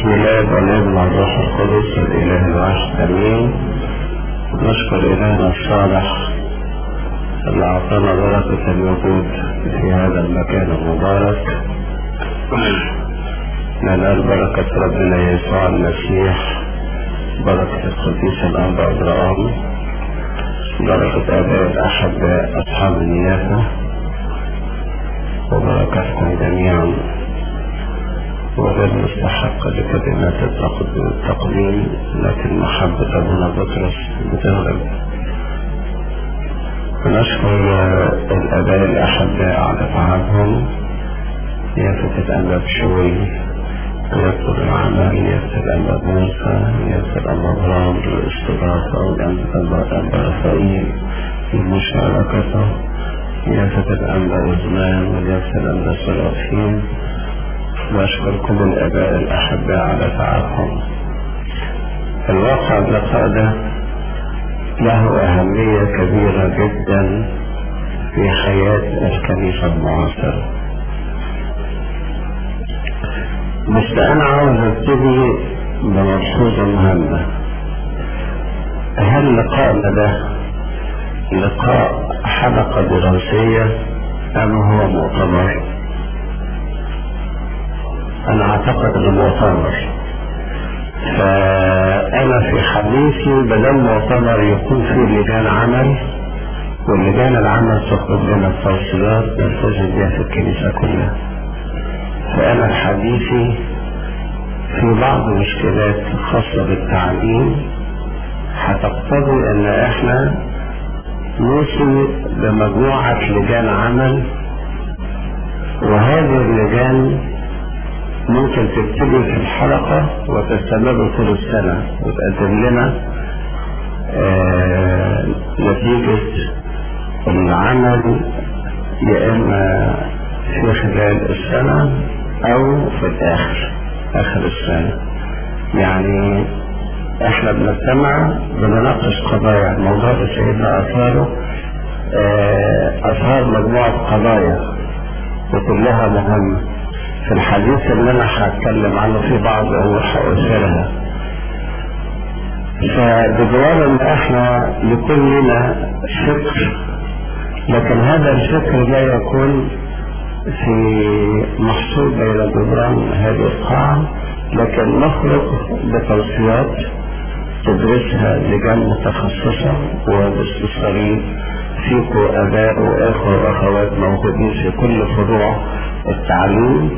بسم الله والابن والروح القدس الاله الواحد امين نشكر الهنا الصالح اللي اعطانا بركة الوجود في هذا المكان المبارك ننال بركة ربنا يسوع المسيح بركة القديس الأنبا أبراهام بركة آباء الأحباء أصحاب النيافة وبركتكم جميعا وغير مستحق لكلمات التقديم لكن محبة أبونا بطرس بتغلب ونشكر الآباء الأحباء على تعبهم يافة الأنبا بشوي يذكر العمل يذكر الأنبا موسى يذكر الأنبا برام للاستضافة والأنبا رفائيل لمشاركته يافة الأنبا عثمان ويافة الأنبا سرافين وأشكركم الآباء الأحباء على تعبهم الواقع اللقاء ده له أهمية كبيرة جدا في حياة الكنيسة المعاصرة بس أنا عاوز أبتدي بملحوظة مهمة هل لقاءنا ده لقاء حلقة دراسية أم هو مؤتمر؟ أنا أعتقد أنه مؤتمر فأنا في حديثي بدل مؤتمر يكون فيه لجان عمل واللجان العمل تخرج لنا التوصيلات نلتزم بها في الكنيسة كلها فأنا حديثي في بعض مشكلات خاصة بالتعليم هتقتضي ان احنا نوصل بمجموعة لجان عمل وهذه اللجان ممكن تبتدي في الحلقة وتستمر طول السنة وتقدم لنا آه نتيجة العمل يا إما في خلال السنة أو في الآخر آخر السنة يعني احنا بنجتمع بنناقش قضايا موضوع سيدنا أثاره أثار مجموعة قضايا وكلها مهمة في الحديث اللي انا هتكلم عنه في بعض امور هأثرها فبجوار ان احنا يكون لنا فكر لكن هذا الفكر لا يكون في محصول بين جدران هذه القاعة لكن نخرج بتوصيات تدرسها لجان متخصصة ومستشارين فيكم اباء واخوة واخوات موجودين في كل فروع التعليم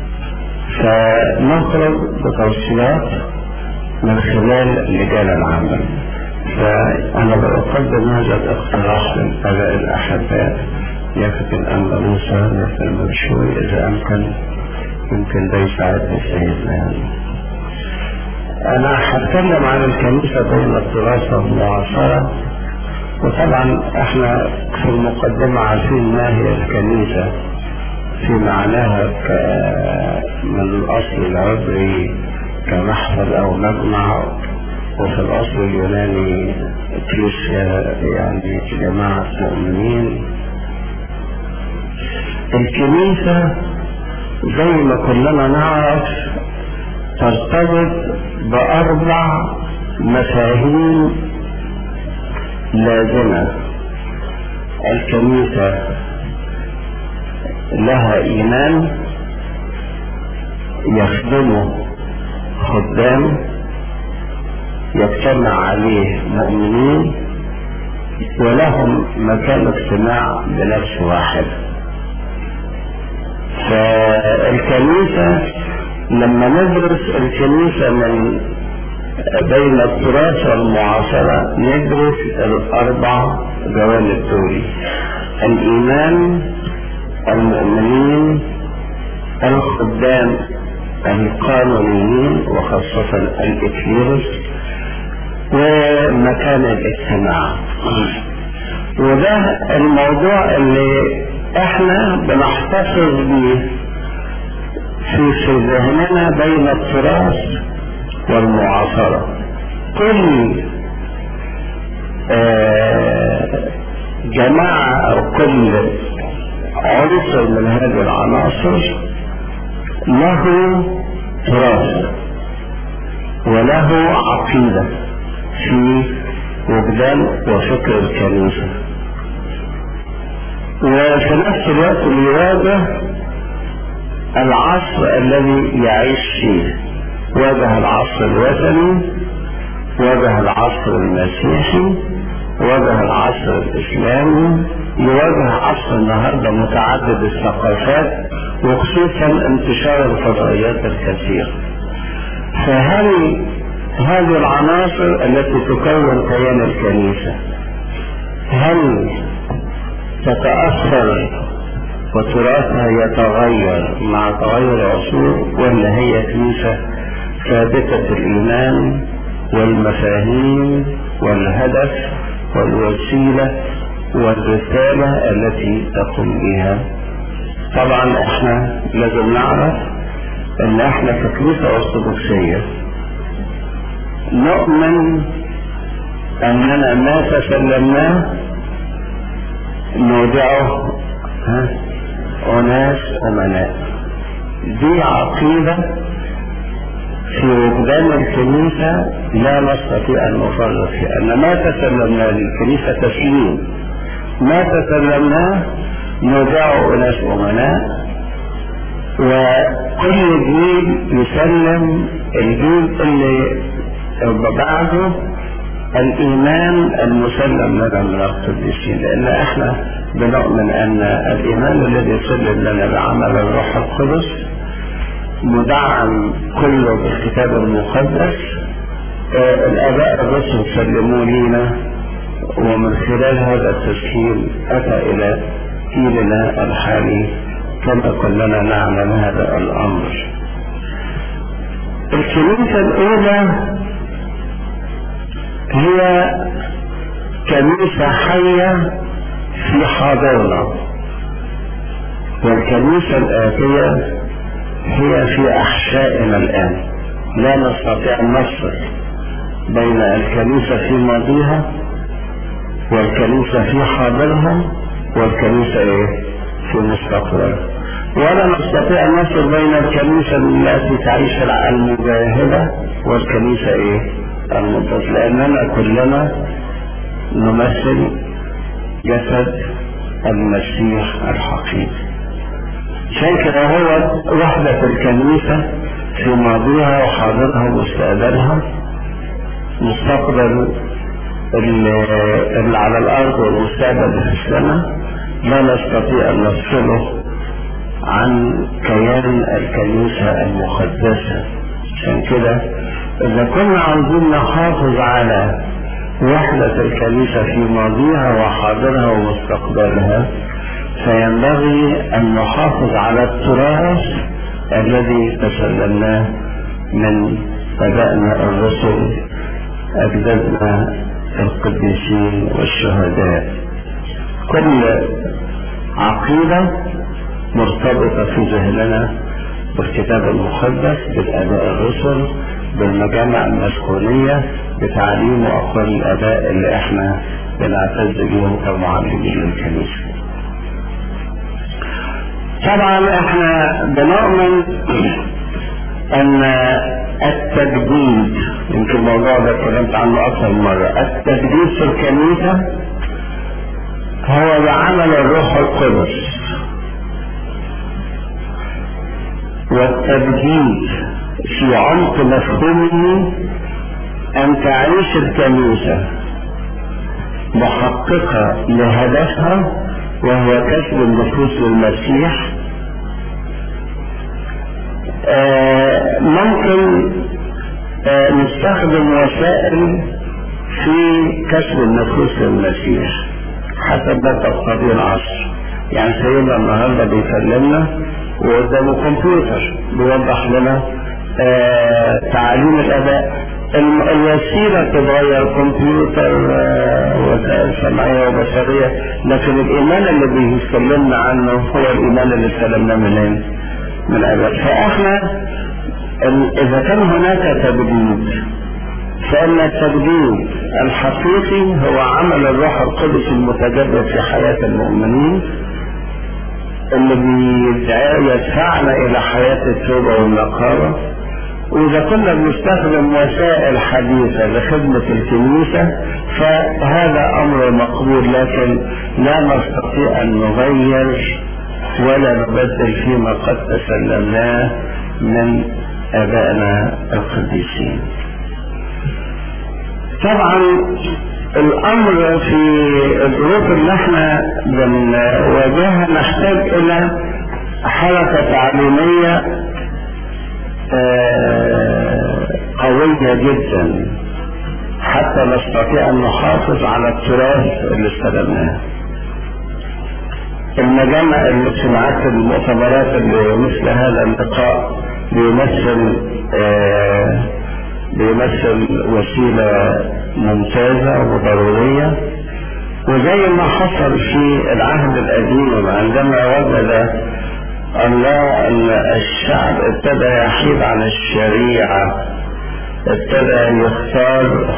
فنخرج بتوصيات من خلال لجان العمل فأنا بقدم هذا الاقتراح للآباء الأحباء يافت الأنبا موسى يافت المبشوي إذا أمكن يمكن ده يساعدني سيدنا يعني. أنا هتكلم عن الكنيسة بين الدراسة والمعاصرة وطبعا احنا في المقدمة عارفين ما هي الكنيسة في معناها من الأصل العبري كمحفل أو مجمع وفي الأصل اليوناني كليسيا يعني جماعة مؤمنين الكنيسة زي ما كلنا نعرف ترتبط بأربع مفاهيم لازمة الكنيسة لها إيمان يخدمه خدام يجتمع عليه مؤمنين ولهم مكان اجتماع بنفس واحد فالكنيسة لما ندرس الكنيسة من بين التراث والمعاصرة ندرس الأربع جوانب دول الإيمان المؤمنين الخدام القانونيين وخاصة الإكليروس ومكان الاجتماع وده الموضوع اللي احنا بنحتفظ بيه في في ذهننا بين التراث والمعاصرة كل آه جماعة او كل عنصر من هذه العناصر له تراث وله عقيدة في وجدان وفكر الكنيسة وفي نفس الوقت بيواجه العصر الذي يعيش فيه واجه العصر الوثني واجه العصر المسيحي واجه العصر الاسلامي يواجه عصر النهارده متعدد الثقافات وخصوصا انتشار الفضائيات الكثيره فهل هذه العناصر التي تكون كيان الكنيسه هل تتاثر وتراثها يتغير مع تغير العصور ولا هي كنيسه ثابته الايمان والمفاهيم والهدف والوسيلة والرسالة التي تقوم بها طبعا احنا لازم نعرف ان احنا ككنيسة ارثوذكسية نؤمن اننا ما تسلمناه نودعه ها اناس امناء دي عقيدة في وجدان الكنيسة لا نستطيع أن نفرط فيها أن ما تسلمناه للكنيسة تسليم ما تسلمناه نودعه أناس أمناء وكل جيل يسلم الجيل اللي بعده الإيمان المسلم لنا من القديسين لأن احنا بنؤمن أن الإيمان الذي يسلم لنا بعمل الروح القدس مدعم كله بالكتاب المقدس آه الآباء الرسل سلموا لينا ومن خلال هذا التسليم أتى إلى جيلنا الحالي كما كلنا نعلم هذا الأمر الكنيسة الأولى هي كنيسة حية في حاضرنا والكنيسة الآتية هي في أحشائنا الآن لا نستطيع أن نفصل بين الكنيسة في ماضيها والكنيسة في حاضرها والكنيسة إيه في مستقبلها ولا نستطيع أن نفصل بين الكنيسة التي تعيش المجاهدة والكنيسة إيه المنتصر لأننا كلنا نمثل جسد المسيح الحقيقي عشان كده هو وحدة الكنيسة في ماضيها وحاضرها ومستقبلها مستقبل اللي على الأرض والمستقبل في السماء لا نستطيع أن نفصله عن كيان الكنيسة المقدسة عشان كده إذا كنا عاوزين نحافظ على وحدة الكنيسة في ماضيها وحاضرها ومستقبلها فينبغي أن نحافظ على التراث الذي تسلمناه من أبائنا الرسل أجدادنا القديسين والشهداء كل عقيدة مرتبطة في ذهننا بالكتاب المقدس بالآباء الرسل بالمجامع المسكونية بتعليم وأقوال الآباء اللي احنا بنعتز بيهم كمعلمين للكنيسة طبعا احنا بنؤمن ان التجديد يمكن الموضوع ده اتكلمت عنه اكثر من مره التجديد في الكنيسه هو بعمل الروح القدس والتجديد في عمق مفهومه ان تعيش الكنيسه محققه لهدفها وهو كسب النفوس للمسيح آه ممكن آه نستخدم وسائل في كسب النفوس للمسيح حسب ما تقتضي العصر يعني سيدنا النهارده بيكلمنا وقدامه كمبيوتر بيوضح لنا آه تعاليم الاداء الوسيله تتغير كمبيوتر وسائل سمعيه وبشريه لكن الايمان اللي بيتكلمنا عنه هو الايمان اللي استلمناه منين؟ من الاباء فاحنا اذا كان هناك تجديد فان التجديد الحقيقي هو عمل الروح القدس المتجدد في حياه المؤمنين اللي بيدعى يدفعنا الى حياه التوبه والنقاوه وإذا كنا بنستخدم وسائل حديثة لخدمة الكنيسة فهذا أمر مقبول لكن لا نستطيع أن نغير ولا نبدل فيما قد تسلمناه من آبائنا القديسين طبعا الامر في الظروف اللي احنا بنواجهها نحتاج الى حركة تعليمية قوية جدا حتى نستطيع ان نحافظ على التراث اللي استلمناه المجامع الاجتماعات المؤتمرات اللي مثل هذا اللقاء بيمثل آه بيمثل وسيلة ممتازة وضرورية وزي ما حصل في العهد القديم عندما وجد الله ان الشعب ابتدى يحيد عن الشريعة ابتدى يختار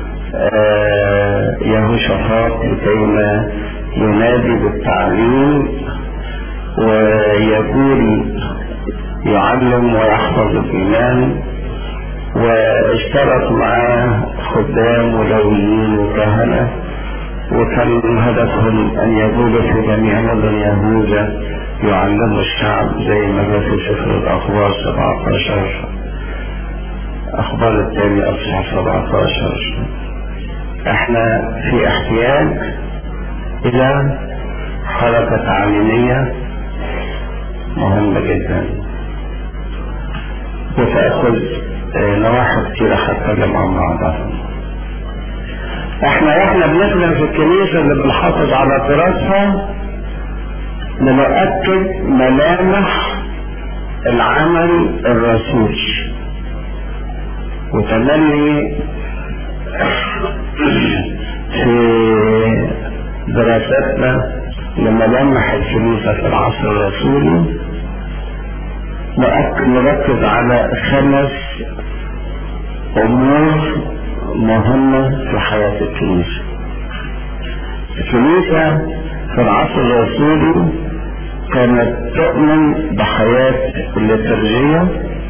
آه يهوشافاط لكيما ينادي بالتعليم ويقول يعلم ويحفظ الإيمان واشترك معاه خدام ولويين وكهنة وكان هدفهم أن يقولوا في جميع مدن يهوذا يعلموا الشعب زي ما جاء في سفر الأخبار 17 أخبار التاني أصحاح 17 احنا في احتياج إلى حركة تعليمية مهمة جدا وتأخذ نواحي كتيرة هتكلم عن بعضها احنا احنا بنخدم في الكنيسة اللي بنحافظ على تراثها بنؤكد ملامح العمل الرسولي وتملي في دراساتنا لملامح الكنيسة في العصر الرسولي نركز على خمس أمور مهمة في حياة الكنيسة الكنيسة في العصر الرسولي كانت تؤمن بحياة الليترجية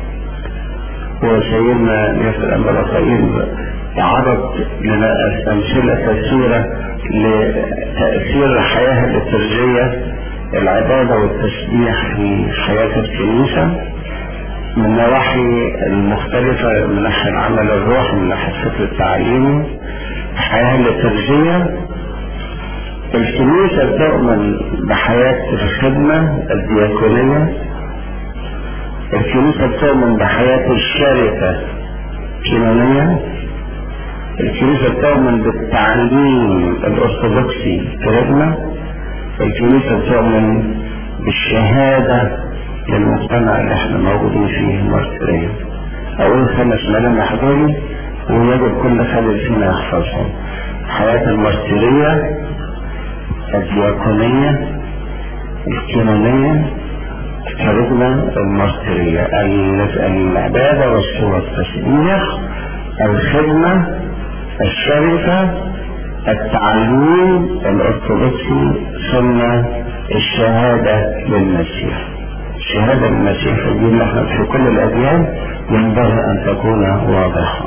وسيدنا ياسر أمبراطيل عرض لنا أمثلة كثيرة لتأثير الحياة الليترجية العبادة والتسبيح في حياة الكنيسة من النواحي المختلفة من ناحية العمل الروحي من ناحية الفكر التعليمي الحياة الليترجية الكنيسة تؤمن بحياة الخدمة الدياكونية الكنيسة تؤمن بحياة الشركة الكينونية الكنيسة تؤمن بالتعليم الأرثوذكسي كخدمة الكنيسة تؤمن بالشهادة للمجتمع اللي احنا موجودين فيه مارسيليا أقول خمس ملامح دول ويجب كل خالد فينا يحفظهم حياة المارسيلية الدياكونية الكينونية الكاريزما المارسيلية العبادة والصورة التسبيح الخدمة الشركة التعليم الأرثوذكسي ثم الشهادة للمسيح الشهادة للمسيح في الدين نحن في كل الأديان ينبغي أن تكون واضحة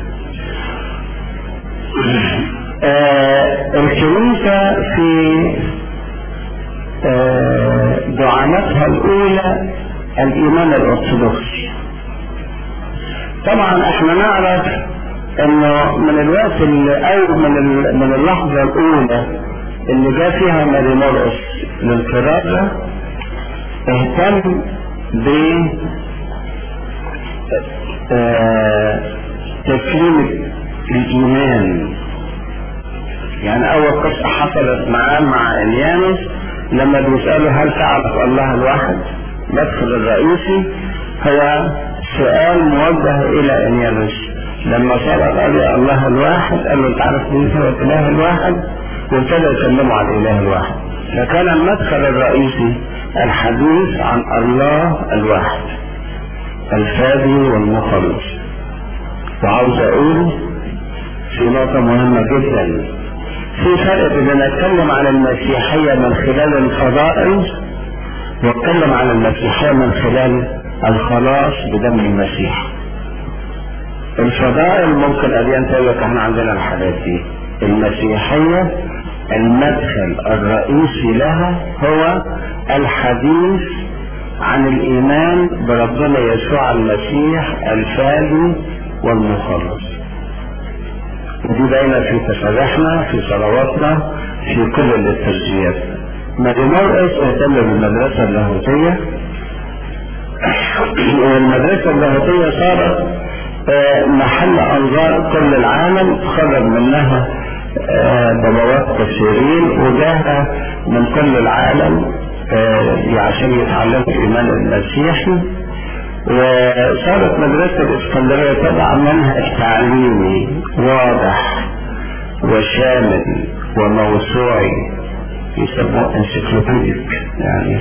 آه الكنيسة في آه دعامتها الأولى الإيمان الأرثوذكسي طبعا احنا نعرف انه من الوقت اللي او من من اللحظه الاولى اللي جاء فيها ماري مرقس للكرازه اهتم ب تسليم الايمان يعني اول قصه حصلت معاه مع اليانوس لما بيساله هل تعرف الله الواحد مدخل الرئيسي هو سؤال موجه الى انيانوس لما صار قال الله الواحد قال له انت عارف مين هو الاله الواحد وابتدى يكلموا عن الاله الواحد فكان المدخل الرئيسي الحديث عن الله الواحد الفادي والمخلص وعاوز اقول في نقطة مهمة جدا في فرق بين اتكلم عن المسيحية من خلال الفضائل واتكلم عن المسيحية من خلال الخلاص بدم المسيح الفضائل ممكن أديان تقول لك احنا عندنا الحاجات دي المسيحية المدخل الرئيسي لها هو الحديث عن الإيمان بربنا يسوع المسيح الفادي والمخلص ودي باينة في تسابيحنا في صلواتنا في كل التسجيلات مدينور اس اهتم بالمدرسة اللاهوتية والمدرسة اللاهوتية صارت محل انظار كل العالم خرج منها بابوات كثيرين وجاء من كل العالم عشان يتعلموا الايمان المسيحي وصارت مدرسة الاسكندرية طبعا منهج تعليمي واضح وشامل وموسوعي يسموه انسيكلوبيديك يعني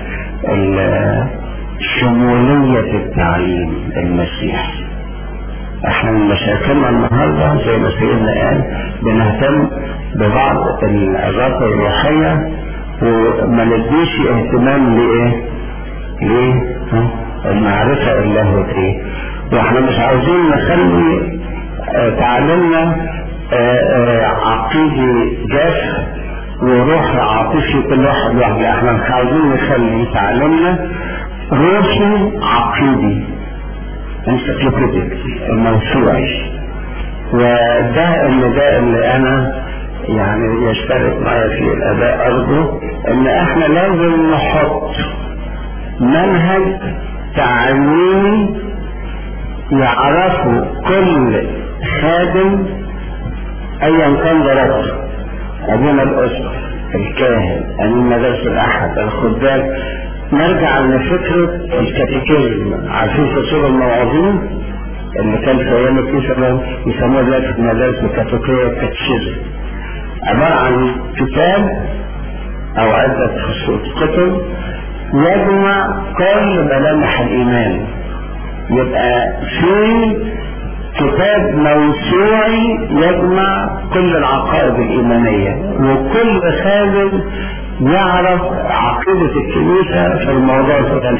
شمولية التعليم المسيحي احنا من مشاكلنا النهاردة زي ما سيدنا قال بنهتم ببعض العظات الروحية وما نديش اهتمام لايه ليه ها؟ المعرفة اللاهوتية واحنا مش عاوزين نخلي اه تعلمنا اه اه عقيدي جاف وروح عاطفي كل واحد لوحده احنا مش عاوزين نخلي تعلمنا روحي عقيدي انسيكلوبيديك موسوعي وده اللي ده اللي انا يعني يشترك معايا في الاداء ارجو ان احنا لازم نحط منهج تعليمي يعرفه كل خادم ايا كان درجته ابونا الاسره الكاهن امين مدرسه الاحد الخدام نرجع لفكرة الكاتيكيزم عارفين فصول المواعظين اللي كان في ايام الكنيسة يسموها دلوقتي في المدارس الكاثوليكية الكاتيكيزم عبارة عن كتاب او عدة كتب يجمع كل ملامح الايمان يبقى في كتاب موسوعي يجمع كل العقائد الإيمانية وكل خادم يعرف عقيدة الكنيسة في الموضوع ده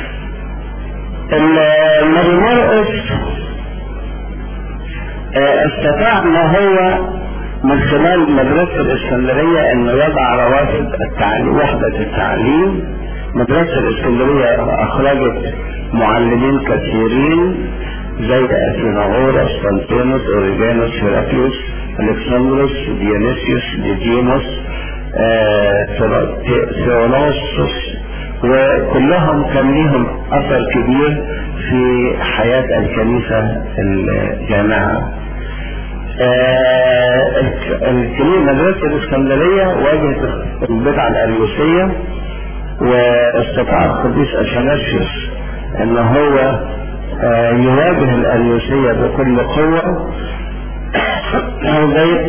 الماري مرقس استطاع ان هو من خلال مدرسة الاسكندرية انه يضع رواتب التعليم وحدة التعليم مدرسة الاسكندرية اخرجت معلمين كثيرين زي اثيناغورس سانتينوس اوريجانوس هيراكليوس الكسندروس ديونيسيوس ديديموس ثيونوسوس وكلهم كان ليهم اثر كبير في حياة الكنيسة الجامعة الكنيسة مدرسة الاسكندرية واجهت البدعة الاريوسية واستطاع القديس اثناسيوس ان هو يواجه الاريوسية بكل قوة زي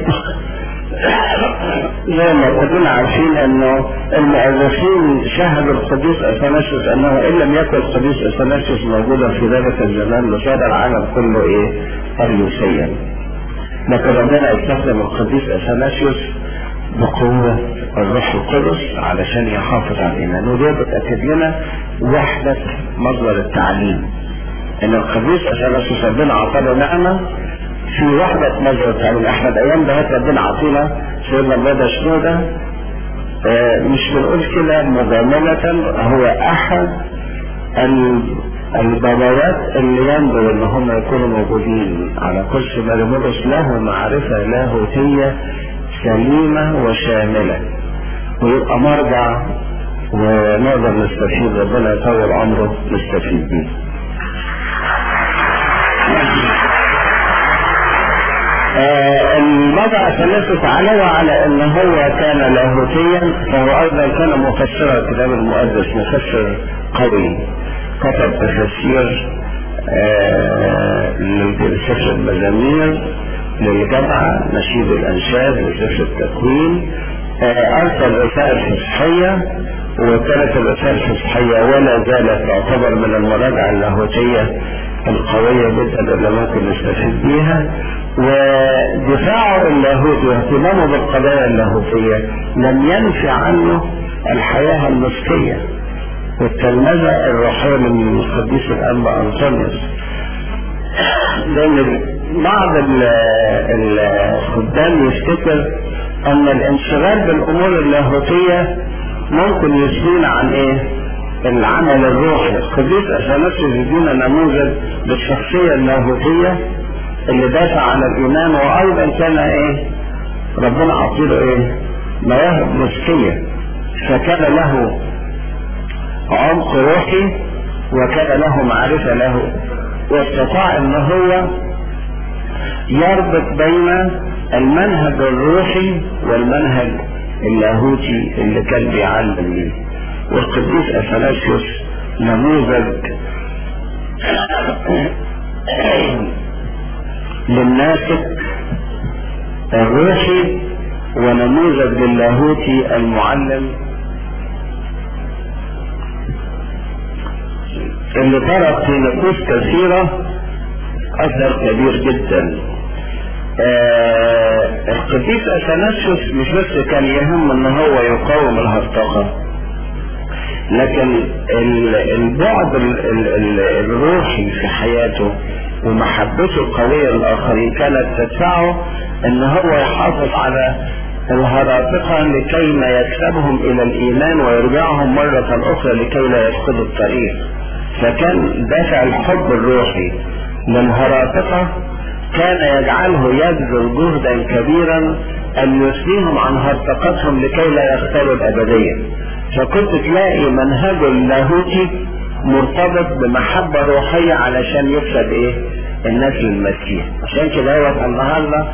زي ما كلنا عارفين انه المؤرخين شهدوا القديس اثناسيوس انه ان لم يكن القديس اثناسيوس موجودا في ذلك الزمان لصار العالم كله ايه اريوسيا لكن ربنا استخدم القديس اثناسيوس بقوة الروح القدس علشان يحافظ على الايمان وده بتأكد لنا وحدة مصدر التعليم ان القديس اثناسيوس ربنا عطاله نعمة في وحدة مصدر التعليم احنا الايام ده ربنا عطينا سيدنا بابا شنودة اه مش بنقول كده مجاملة هو احد البابوات اللي ينبغي ان هم يكونوا موجودين على كرسي مرمرس له معرفة لاهوتية سليمة وشاملة ويبقى مرجع ونقدر نستفيد ربنا يطول عمره نستفيد بيه الوضع ثلاثة على وعلى ان هو كان لاهوتيا فهو ايضا كان مفسرا الكتاب المقدس مفسر قوي كتب تفسير لسفر المزامير للجامعة نشيد الانشاد لسفر التكوين ارسل رسائل فصحية وكانت الرسائل الفصحية ولا زالت تعتبر من المراجع اللاهوتية القوية جدا اللي ممكن نستفيد بيها ودفاعه اللاهوتي واهتمامه بالقضايا اللاهوتية لم ينفي عنه الحياة النسكية والتلمذة الروحية من القديس الأنبا أنطونيوس لأن بعض الخدام يفتكر ان الانشغال بالامور اللاهوتية ممكن يسهينا عن ايه العمل الروحي القديس اثناسيوس يدينا نموذج بالشخصية اللاهوتية اللي دافع عن الايمان وايضا كان ايه ربنا عطيله ايه مواهب مسكية فكان له عمق روحي وكان له معرفة له واستطاع ان هو يربط بين المنهج الروحي والمنهج اللاهوتي اللي كان بيعلم ليه والقديس اثناسيوس نموذج للناسك الروحي ونموذج للاهوتي المعلم اللي ترك في نفوس كثيرة اثر كبير جدا آه القديس اثناسيوس مش بس كان يهم ان هو يقاوم الهرطقة لكن البعد الروحي في حياته ومحبته القوية للآخرين كانت تدفعه ان هو يحافظ على الهراطقة لكي ما يكسبهم الى الايمان ويرجعهم مرة اخرى لكي لا يفقدوا الطريق فكان دافع الحب الروحي للهراطقة كان يجعله يبذل جهدا كبيرا ان يثنيهم عن هرطقتهم لكي لا يختاروا الابدية فكنت تلاقي منهجه اللاهوتي مرتبط بمحبة روحية علشان يكسب ايه الناس للمسيح عشان كده هو النهارده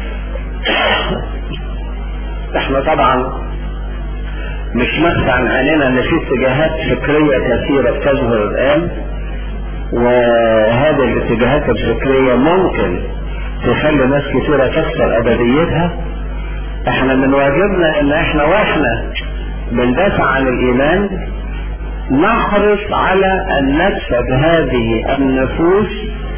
احنا طبعا مش مخفى عن عيننا ان في اتجاهات فكرية كثيرة بتظهر الان وهذه الاتجاهات الفكرية ممكن تخلي ناس كثيرة تخسر ابديتها احنا من واجبنا ان احنا واحنا بندافع عن الايمان نحرص على ان نكسب هذه النفوس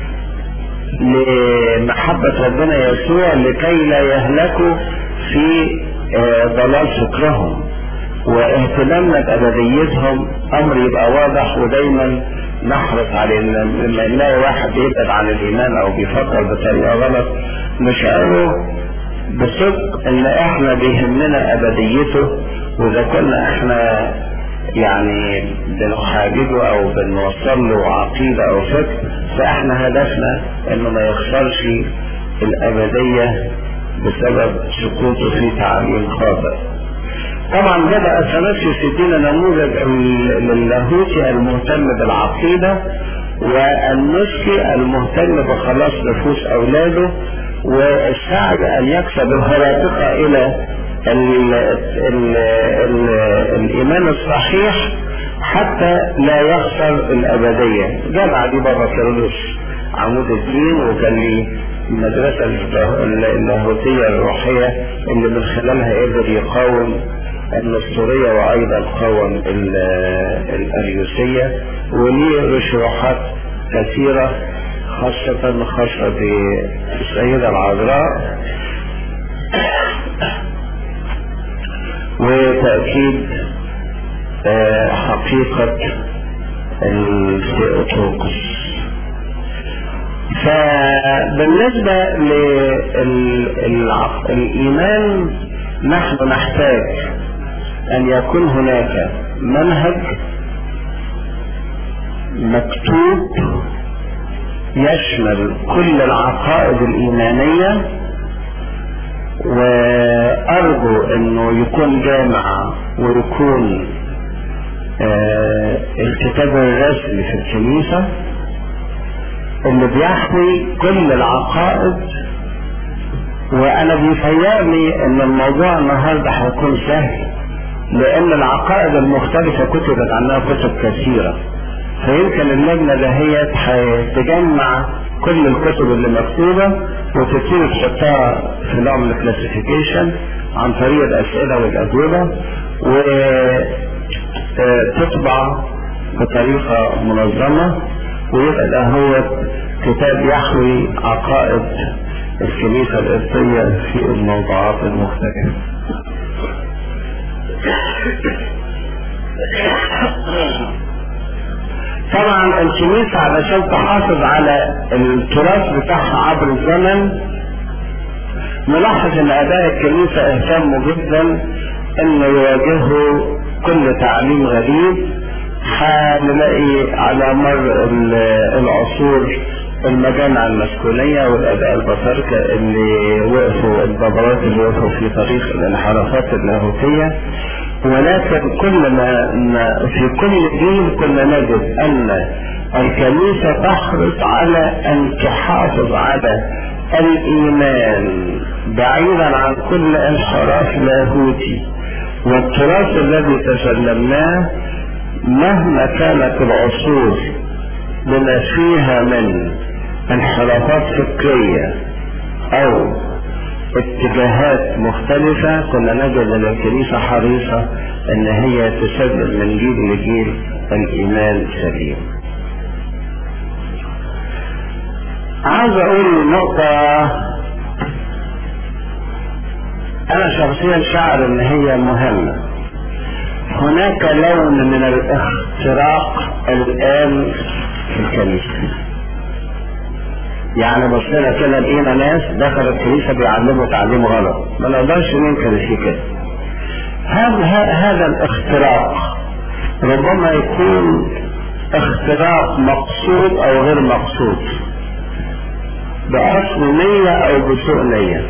لمحبة ربنا يسوع لكي لا يهلكوا في ضلال فكرهم واهتمامنا بأبديتهم أمر يبقى واضح ودايما نحرص عليه لما نلاقي واحد بيبعد عن الإيمان أو بيفكر بطريقة غلط نشعره بصدق إن إحنا بيهمنا أبديته وإذا كنا إحنا يعني بنحاججه أو بنوصل له عقيدة أو فكر فإحنا هدفنا إنه ما يخسرش الأبدية بسبب سقوطه في تعليم خاطئ طبعا بدأ اثناسيوس يدينا نموذج للاهوتي المهتم بالعقيدة والنسكي المهتم بخلاص نفوس اولاده والسعي ان يكسب الهراطقة الى ال ال ال الايمان الصحيح حتى لا يخسر الابدية جمع دي بابا كيرلس عمود الدين وكان لي المدرسة اللاهوتية الروحية اللي من خلالها قدر يقاوم النسطورية وأيضا قاوم الأريوسية وليه رشوحات كثيرة خاصة خاصة بالسيدة العذراء وتأكيد حقيقة الثيوتوكس فبالنسبة للإيمان نحن نحتاج أن يكون هناك منهج مكتوب يشمل كل العقائد الإيمانية وأرجو أنه يكون جامع ويكون آه الكتاب الرسمي في الكنيسة اللي بيحوي كل العقائد وانا بيتهيألي ان الموضوع النهارده هيكون سهل لان العقائد المختلفة كتبت عنها كتب كثيرة فيمكن اللجنة دهيت هتجمع كل الكتب اللي مكتوبة وتبتدي تحطها في نوع من الكلاسيفيكيشن عن طريق الاسئلة والاجوبة وتطبع بطريقة منظمة ويبقى ده هو كتاب يحوي عقائد الكنيسة القبطية في الموضوعات المختلفة طبعا الكنيسة علشان تحافظ على التراث بتاعها عبر الزمن نلاحظ ان اباء الكنيسة اهتموا جدا ان يواجهوا كل تعليم غريب هنلاقي على مر العصور المجامع المسكونية والأداء البطاركة اللي وقفوا البابرات اللي وقفوا في طريق الانحرافات اللاهوتية ولكن كل ما, ما في كل جيل كنا نجد أن الكنيسة تحرص على أن تحافظ على الإيمان بعيدا عن كل انحراف لاهوتي والتراث الذي تسلمناه مهما كانت العصور بما فيها من انحرافات فكرية او اتجاهات مختلفة كنا نجد ان الكنيسة حريصة ان هي تسلم من جيل لجيل الايمان سليم عاوز اقول نقطة انا شخصيا شعر ان هي مهمة هناك لون من الاختراق الان في الكنيسة يعني بصينا كده لقينا ناس دخلوا الكنيسة بيعلموا تعليم غلط ما نقدرش ننكر في كده هذا هذا الاختراق ربما يكون اختراق مقصود او غير مقصود بحسن نية او بسوء نية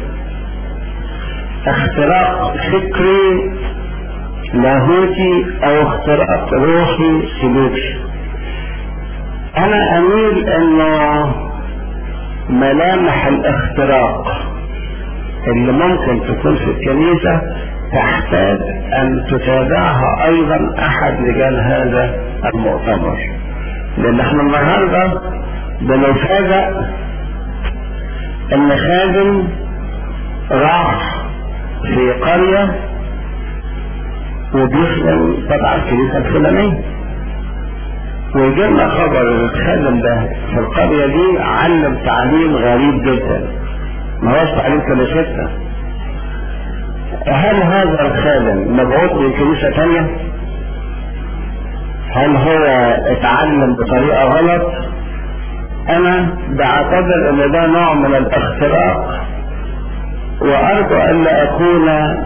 اختراق فكري لاهوتي او اختراق روحي سلوكي انا اميل انه ملامح الاختراق اللي ممكن تكون في الكنيسة تحتاج ان تتابعها ايضا احد رجال هذا المؤتمر لان احنا النهاردة بنفاجأ ان خادم راح في قرية وبيخدم تبع الكنيسة الفلانية ويجي لنا خبر ان الخادم ده في القرية دي علم تعليم غريب جدا ما هوش تعليم كنيستنا هل هذا الخادم مبعوث من كنيسة تانية؟ هل هو اتعلم بطريقة غلط؟ انا بعتبر ان ده نوع من الاختراق وارجو ان لا اكون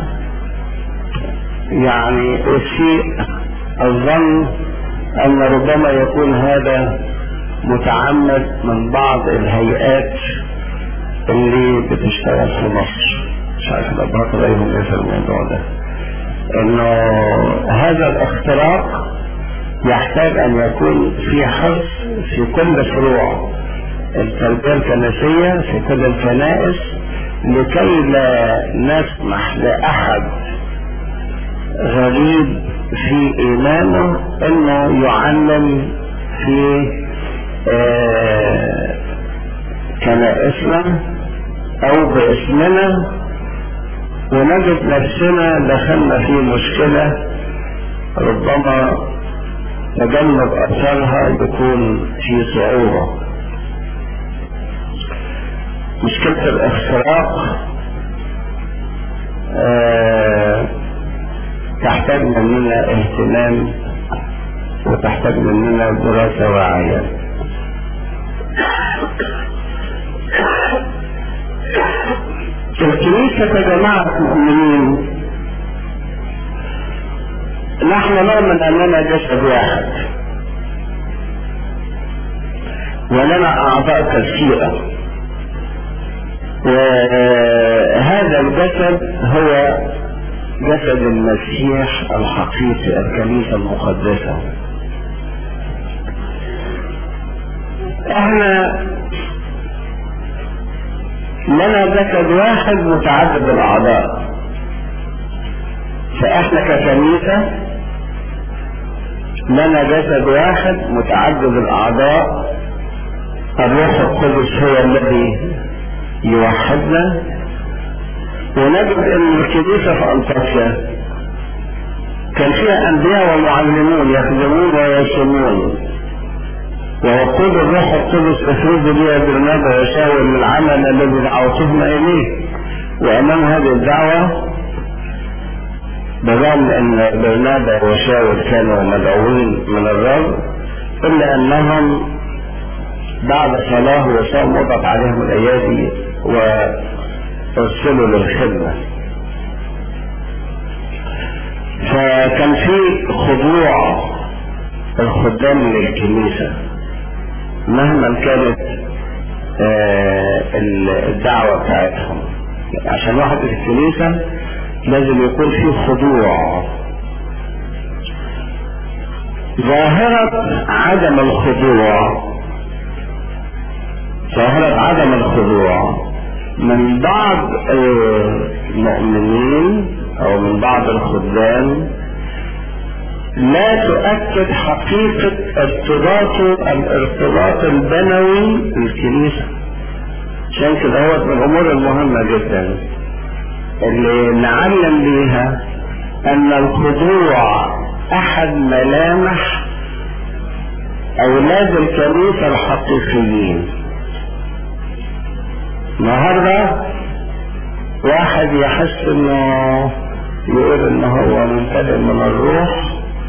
يعني اسيء الظن ان ربما يكون هذا متعمد من بعض الهيئات اللي بتشتغل في مصر مش عارف الابهات رايهم ايه في الموضوع ده انه هذا الاختراق يحتاج ان يكون في حرص في كل فروع التربية الكنسية في كل الكنائس لكي لا نسمح لأحد غريب في إيمانه إنه يعلم في آه كنائسنا أو باسمنا ونجد نفسنا دخلنا في مشكلة ربما تجنب أثرها يكون في صعوبة مشكلة الاختراق آه تحتاج مننا اهتمام وتحتاج مننا دراسة واعية الكنيسة كجماعة مؤمنين نحن نؤمن اننا جسد واحد ولنا اعضاء كثيرة وهذا الجسد هو جسد المسيح الحقيقي الكنيسة المقدسة احنا لنا جسد واحد متعدد الاعضاء فاحنا ككنيسة لنا جسد واحد متعدد الاعضاء الروح القدس هو الذي يوحدنا ونجد ان الكنيسة في انطاكيا كان فيها انبياء ومعلمون يخدمون ويصومون ويقول الروح القدس افرزوا لي برنابا وشاول العمل الذي دعوتهم اليه وامام هذه الدعوه بدل ان برنابا وشاول كانوا مدعوين من الرب إلا أنهم بعد صلاة وصام وضعت عليهم الأيادي وارسلوا للخدمة فكان في خضوع الخدام للكنيسة مهما كانت آه الدعوة بتاعتهم عشان واحد في الكنيسة لازم يكون في خضوع ظاهرة عدم الخضوع ظاهرة عدم الخضوع من بعض المؤمنين او من بعض الخدام لا تؤكد حقيقة ارتباطه الارتباط البنوي بالكنيسة عشان كده هو من الامور المهمة جدا اللي نعلم بيها ان الخضوع احد ملامح اولاد الكنيسة الحقيقيين النهارده واحد يحس انه يقول ان هو ممتلئ من الروح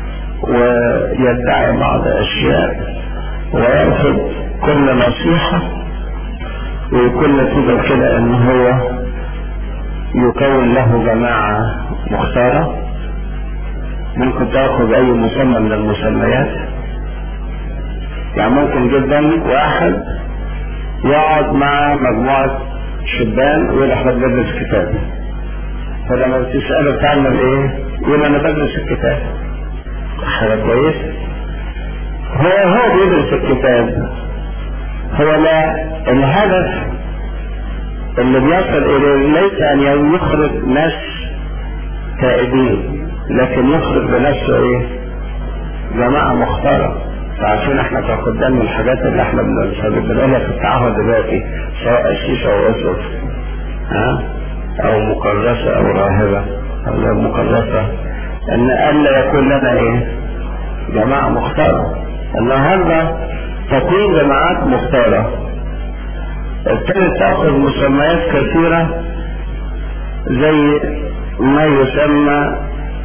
ويدعي بعض اشياء ويرفض كل نصيحة ويكون نتيجة كده ان هو يكون له جماعة مختارة ممكن تاخذ اي مسمى من المسميات يعني ممكن جدا واحد يقعد مع مجموعة شبان ويقول احنا بندرس كتاب فلما بتسأله بتعمل ايه يقول انا بدرس الكتاب حاجة كويس هو هو بيدرس الكتاب هو لا الهدف اللي بيصل اليه ليس ان يخرج ناس تائبين لكن يخرج بنفسه ايه جماعة مختارة فعشان احنا كخدام من الحاجات اللي احنا بنقولها في التعهد دلوقتي سواء قسيس او اسقف ها او مكرسة او راهبة او غير مكرسة ان الا يكون لنا ايه جماعة مختارة النهاردة تكوين جماعات مختارة ابتدت تاخذ مسميات كثيرة زي ما يسمى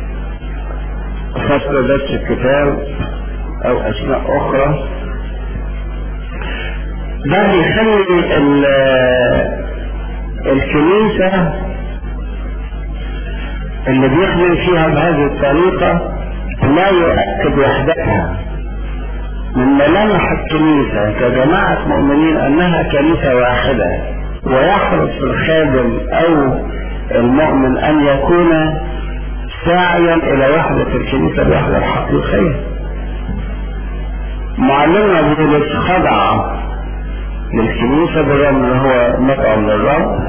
فصل درس الكتاب او اسماء اخرى ده بيخلي الكنيسة اللي بيخدم فيها بهذه الطريقة لا يؤكد وحدتها من ملامح الكنيسة كجماعة مؤمنين انها كنيسة واحدة ويحرص الخادم او المؤمن ان يكون ساعيا الى وحدة الكنيسة الوحدة الحقيقية معلمنا بولس خضع للكنيسة بالرغم ان هو مطعم للرب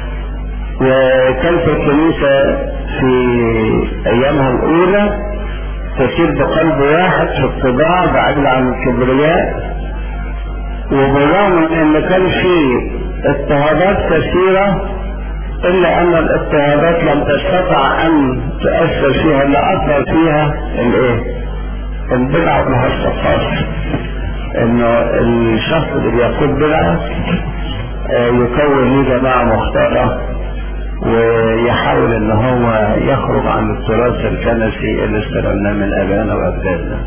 وكانت الكنيسة في ايامها الاولى تسير بقلب واحد في اتباع بعيد عن الكبرياء وبالرغم من ان كان في اضطهادات كثيرة الا ان الاضطهادات لم تستطع ان تؤثر فيها الا اثر فيها الايه البدعة والهرطقات انه الشخص اللي بيقود بدعة يكون ليه جماعة مختارة ويحاول ان هو يخرج عن التراث الكنسي اللي استلمناه من ابائنا واجدادنا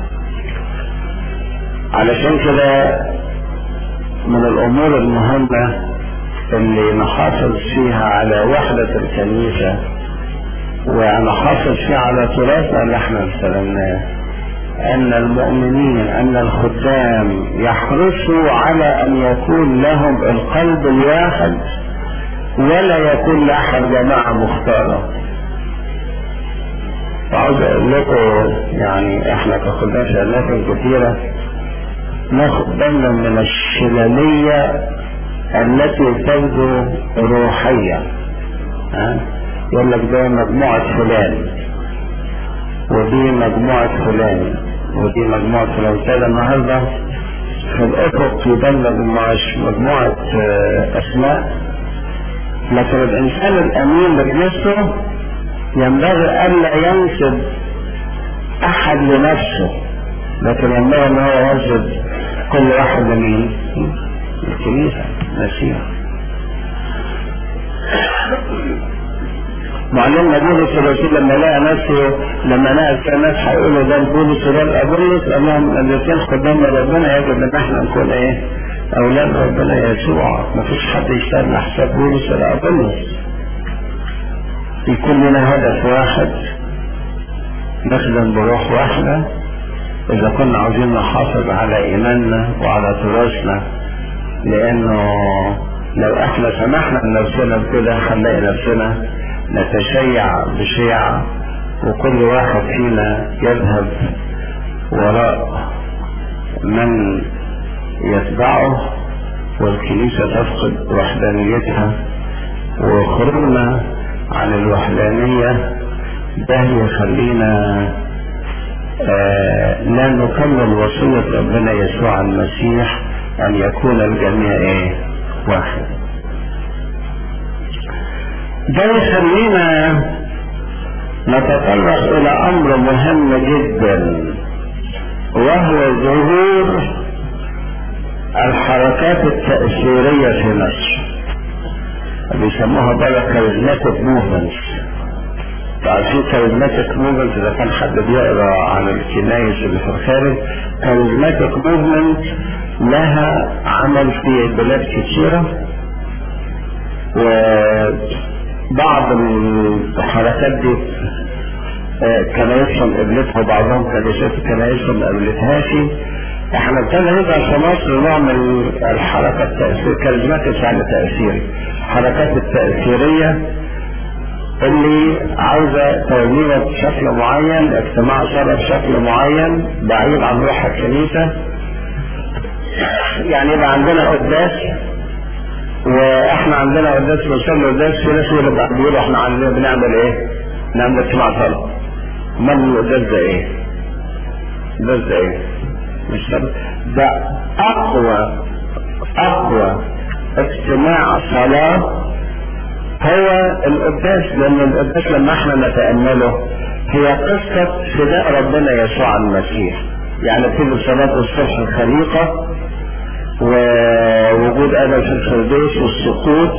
علشان كده من الامور المهمة اللي نحافظ فيها على وحدة الكنيسة ونحافظ فيها على تراثنا اللي احنا استلمناه ان المؤمنين ان الخدام يحرصوا على ان يكون لهم القلب الواحد ولا يكون لاحد جماعة مختارة وعاوز اقول لكم يعني احنا كخدام في اماكن كثيرة ناخد بالنا من الشلالية التي تبدو روحية ها يقول لك ده مجموعة فلان ودي مجموعة فلان ودي مجموعة فلان كده النهاردة في الافق يبلغ مجموعة اسماء لكن الانسان الامين بنفسه ينبغي الا ينسب احد لنفسه لكن ينبغي ان هو ينسب كل واحد لمين الكنيسة المسيح معلمنا بولس الرسول لما لقى نفسه لما لقى الناس هيقولوا ده بولس وده الابولس قال لهم الاثنين قدام ربنا يجب ان احنا نكون ايه؟ اولاد ربنا يسوع ما فيش حد يشتغل حساب بولس ولا ابولس يكون لنا هدف واحد نخدم بروح واحدة إذا كنا عاوزين نحافظ على إيماننا وعلى تراثنا لأنه لو احنا سمحنا لنفسنا بكده هنلاقي نفسنا نتشيع بشيع وكل واحد فينا يذهب وراء من يتبعه والكنيسة تفقد وحدانيتها وخروجنا عن الوحدانية ده يخلينا آه لا نكمل وصية ربنا يسوع المسيح أن يكون الجميع إيه؟ واحد. ده يخلينا نتطرق إلى أمر مهم جدا وهو ظهور الحركات التأثيرية في مصر. بيسموها بقى كاريزماتيك موفمنتس عارفين كاريزماتيك موفمنت اذا كان حد بيقرا عن الكنايس اللي في الخارج كاريزماتيك موفمنت لها عمل في بلاد كثيره وبعض الحركات دي كنايسهم قبلتها وبعضهم كنايسات كنايسهم ما قبلتهاش احنا ابتدى نبقى في مصر نوع من الحركة التأثير كاريزماتيك يعني تأثيري الحركات التأثيرية اللي عاوزة تولينا بشكل معين اجتماع صلاة بشكل معين بعيد عن روح الكنيسة يعني يبقى عندنا قداس واحنا عندنا قداس بنصلي قداس في ناس اللي بيقولوا احنا عندنا بنعمل ايه؟ نعمل اجتماع صلاة امال القداس ده ايه؟ القداس ده ايه؟ مش ده اقوى اقوى اجتماع صلاة هو القداس لان القداس لما احنا نتأمله هي قصة فداء ربنا يسوع المسيح يعني بتيجي صلاة الصبح الخليقة ووجود ادم في الفردوس والسقوط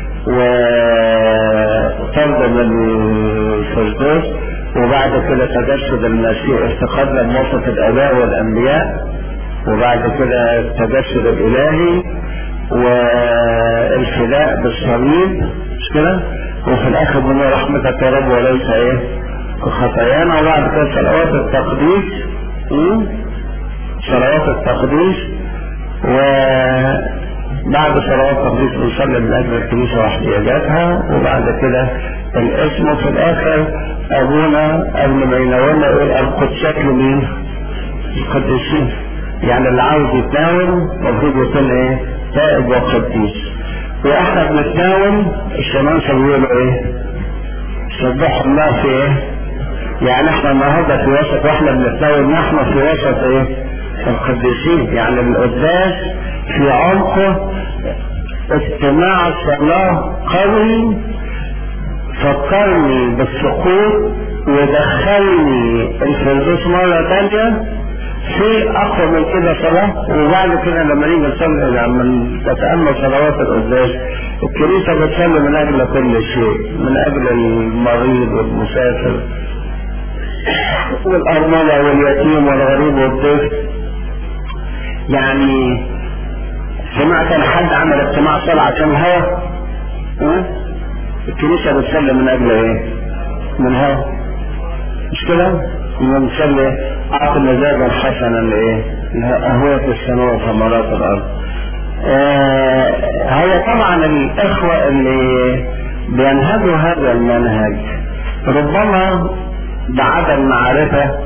وطرد من الفردوس وبعد كده تجسد المسيح افتقدنا بواسطة الاباء والانبياء وبعد كده التجسد الالهي والفداء بالصليب مش كده وفي الاخر بنقول رحمتك يا رب وليس ايه خطايانا وبعد كده صلوات التقديس صلوات التقديس وبعد صلوات التقديس بنصلي من اجل الكنيسه واحتياجاتها وبعد كده الاسم وفي الاخر ابونا قبل ما يناولنا يقول القدسات لمين؟ القديسين يعني اللي عاوز يتناول المفروض يكون ايه؟ تائب وقديس واحنا بنتناول الشمامسه بيقولوا ايه؟ سبحوا الله في ايه؟ يعني احنا النهارده في وسط واحنا بنتناول نحن في وسط ايه؟ القديسين يعني القداس في عمقه اجتماع صلاة قوي فكرني بالسقوط ودخلني الفردوس مرة تانية في أقوى من كده صلاة وبعد كده لما نيجي نصلي لما نتأمل صلوات القداس الكنيسة بتصلي من أجل كل شيء من أجل المريض والمسافر والأرملة واليتيم والغريب والطفل يعني سمعت ان حد عمل اجتماع صلاة عشان الهوى ها الكنيسة بتصلي من اجل ايه من هوى مش كده لما بنصلي اعطي مزاجا حسنا لايه اهوية السماء وثمرات الارض آه هي طبعا الاخوة اللي بينهجوا هذا المنهج ربما بعدم معرفة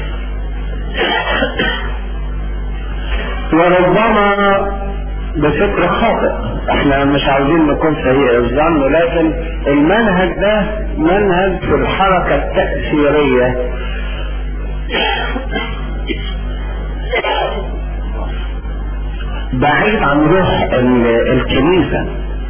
وربما بفكر خاطئ احنا مش عاوزين نكون سيء الظن لكن المنهج ده منهج في الحركة التأثيرية بعيد عن روح الكنيسة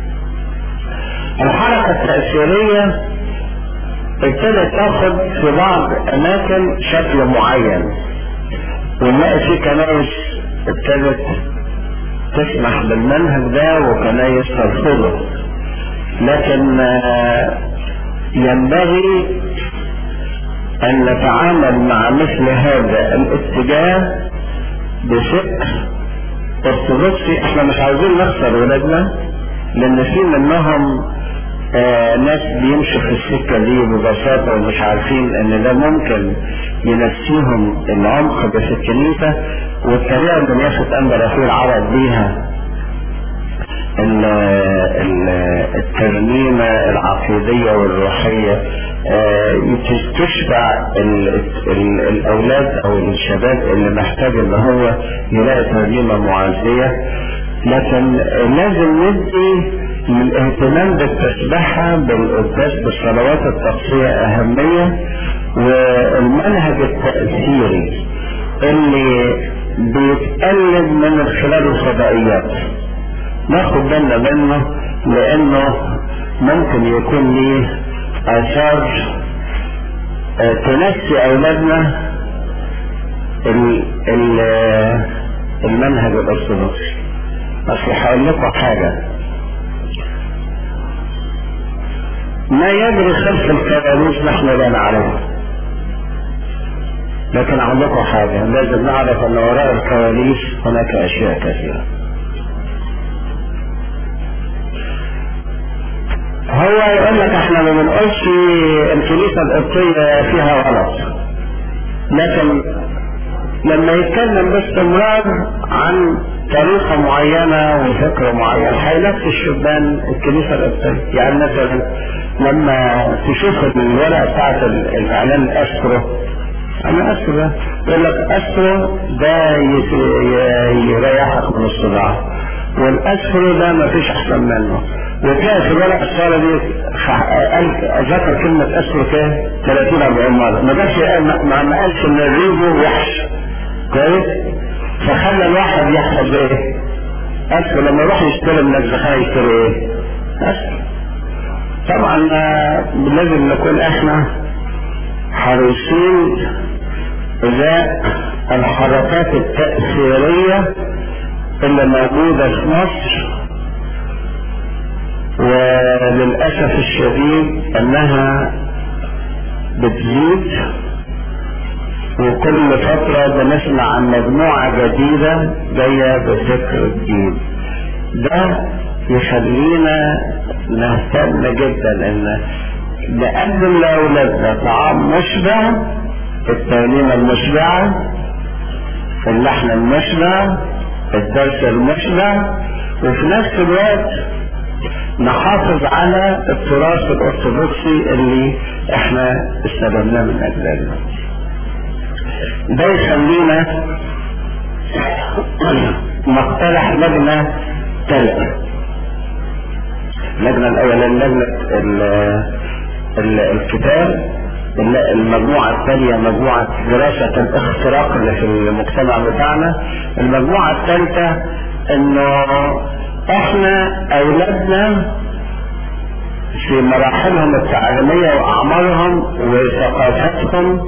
الحركة التأثيرية ابتدت تاخد في بعض اماكن شكل معين ونلاقي في كنائس ابتدت تسمح بالمنهج ده وكنايس ترفضه لكن ينبغي ان نتعامل مع مثل هذا الاتجاه بفكر ارثوذكسي احنا مش عاوزين نخسر ولادنا لان في منهم آه ناس بيمشوا في السكة دي ببساطة ومش عارفين ان ده ممكن ينسيهم العمق ده في الكنيسة والطريقة اللي ياخد انبر اخوي العرب بيها ال- ال- الترنيمة العقيدية والروحية آه، تشبع ال- ال- الأولاد أو الشباب اللي محتاج إن هو يلاقي ترنيمة معزية لكن لازم ندي الاهتمام بالتسبحة بالقداس بالصلوات التقصية أهمية والمنهج التأثيري اللي بيتقلد من خلال الفضائيات ناخد بالنا منه لانه ممكن يكون ليه اثار آه، تنسي اولادنا ال- ال- آه، المنهج الارثوذكسي اصل هقول لكم حاجه ما يجري خلف الكواليس نحن لا نعرفه لكن اقول لكم حاجه لازم نعرف ان وراء الكواليس هناك اشياء كثيره هو يقول لك احنا ما بنقولش الكنيسه القبطيه فيها غلط لكن لما يتكلم باستمرار عن طريقة معينة وفكر معين هينفذ الشبان الكنيسة القبطية يعني مثلا لما تشوف الورقة بتاعت ال- الإعلان الأسترو أنا أسترو ده يقول لك أسترو ده يت- ي- يريحك من الصداع والأسترو ده مفيش أحسن منه وتلاقي في الورقة الصالة دي خ- قال ذكر كلمة أسترو كام 30 40 مرة ما جاش ما ما- ما قالش إن الريفو وحش كويس فخلى الواحد يحفظ ايه أسفل لما يروح يشتري من الزخارف يشتري ايه أسفل طبعا آه، لازم نكون احنا حريصين ازاء الحركات التأثيرية اللي موجودة في مصر وللأسف الشديد انها بتزيد وكل فترة بنسمع عن مجموعة جديدة جاية بفكر جديد ده يخلينا نهتم جدا ان نقدم لاولادنا طعام مشبع التعليم المشبعة اللحن المشبع الدرس المشبع وفي نفس الوقت نحافظ على التراث الارثوذكسي اللي احنا استلمناه من اجدادنا ده يخلينا نقترح لجنة ثالثة اللجنة الأولانية لجنة ال- ال- الكتاب ال- المجموعة الثانية مجموعة دراسة الاختراق اللي في المجتمع بتاعنا المجموعة الثالثة انه احنا اولادنا في مراحلهم التعليمية واعمارهم وثقافتهم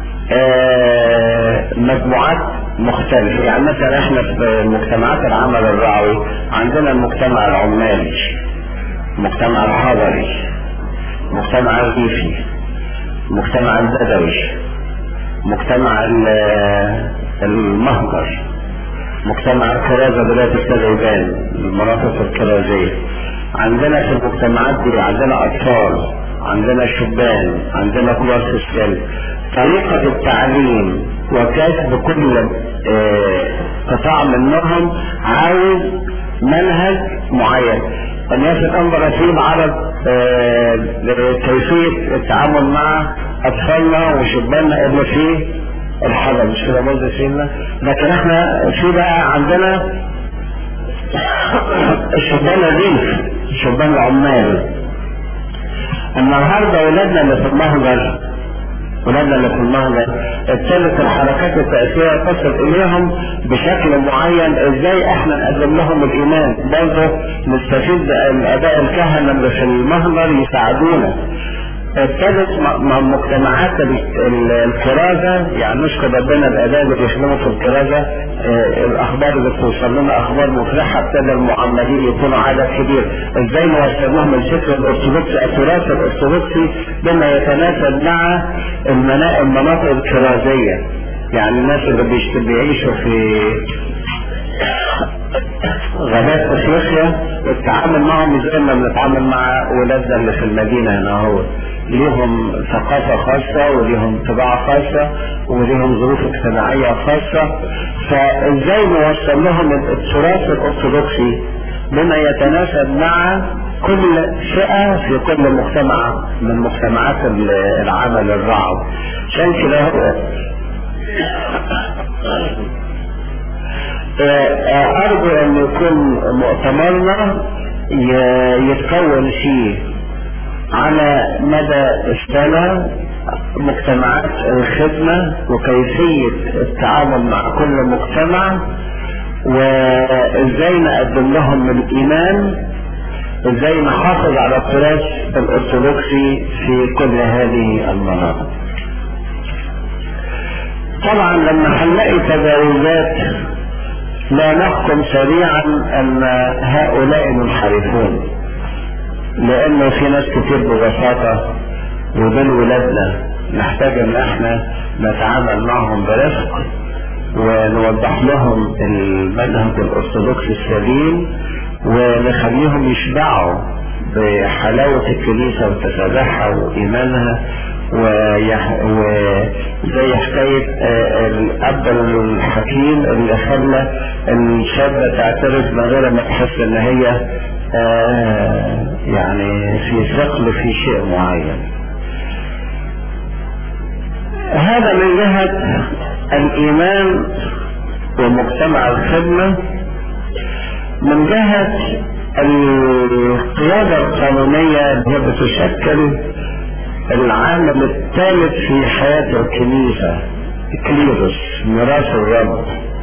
آه، مجموعات مختلفة يعني مثلا احنا في مجتمعات العمل الرعوي عندنا المجتمع العمالي المجتمع الحضري المجتمع الريفي المجتمع البدوي مجتمع ال- المهجر مجتمع الكرازة بداية التدريبان المناطق الكرازية عندنا في المجتمعات دي عندنا أطفال عندنا شبان عندنا كبار في السن طريقة التعليم وكسب كل آه، قطاع منهم عاوز منهج معين الناس الأنظر فيهم عرض آه، كيفية التعامل مع أطفالنا وشباننا اللي في الحضر مش كده برضه فينا لكن احنا في بقى عندنا الشبان الريف الشبان العمال النهارده ولادنا اللي في المهجر ولادنا اللي في المهجر ابتدت الحركات التأثيرية تصل إليهم بشكل معين إزاي إحنا نقدم لهم الإيمان برضه نستفيد من آباء الكهنة اللي في المهجر يساعدونا ابتدت مجتمعات الكرازة يعني نشكر ربنا الأداء اللي بيخدموا في الكرازة اه الأخبار اللي بتوصل لنا أخبار مفرحة ابتدى المعمدين يكونوا عدد كبير ازاي نوصل لهم الفكر الأرثوذكسي التراث الأرثوذكسي بما يتناسب مع المناطق الكرازية يعني الناس اللي بيعيشوا في غابات افريقيا التعامل معهم زي ما بنتعامل مع ولادنا اللي في المدينه هنا هو ليهم ثقافه خاصه وليهم طباع خاصه وليهم ظروف اجتماعيه خاصه فازاي نوصل لهم التراث الارثوذكسي بما يتناسب مع كل فئة في كل مجتمع من مجتمعات العمل الرعب عشان كده هو ارجو ان يكون مؤتمرنا يتكون فيه على مدى السنة مجتمعات الخدمة وكيفية التعامل مع كل مجتمع وازاي نقدم لهم الايمان ازاي نحافظ على التراث الارثوذكسي في كل هذه المناطق طبعا لما هنلاقي تجاوزات لا نحكم سريعا ان هؤلاء منحرفون لانه في ناس كتير ببساطة ودول ولادنا نحتاج ان احنا نتعامل معهم برفق ونوضح لهم المنهج الارثوذكسي السليم ونخليهم يشبعوا بحلاوة الكنيسة وتسابحها وإيمانها وزي حكاية الأب الحكيم اللي خلى الشابة تعترف من غير ما تحس إن هي يعني في ثقل في شيء معين. هذا من جهة الإيمان ومجتمع الخدمة من جهة القيادة القانونية اللي هي بتشكل العامل الثالث في حياة الكنيسة الكليروس ميراث الرب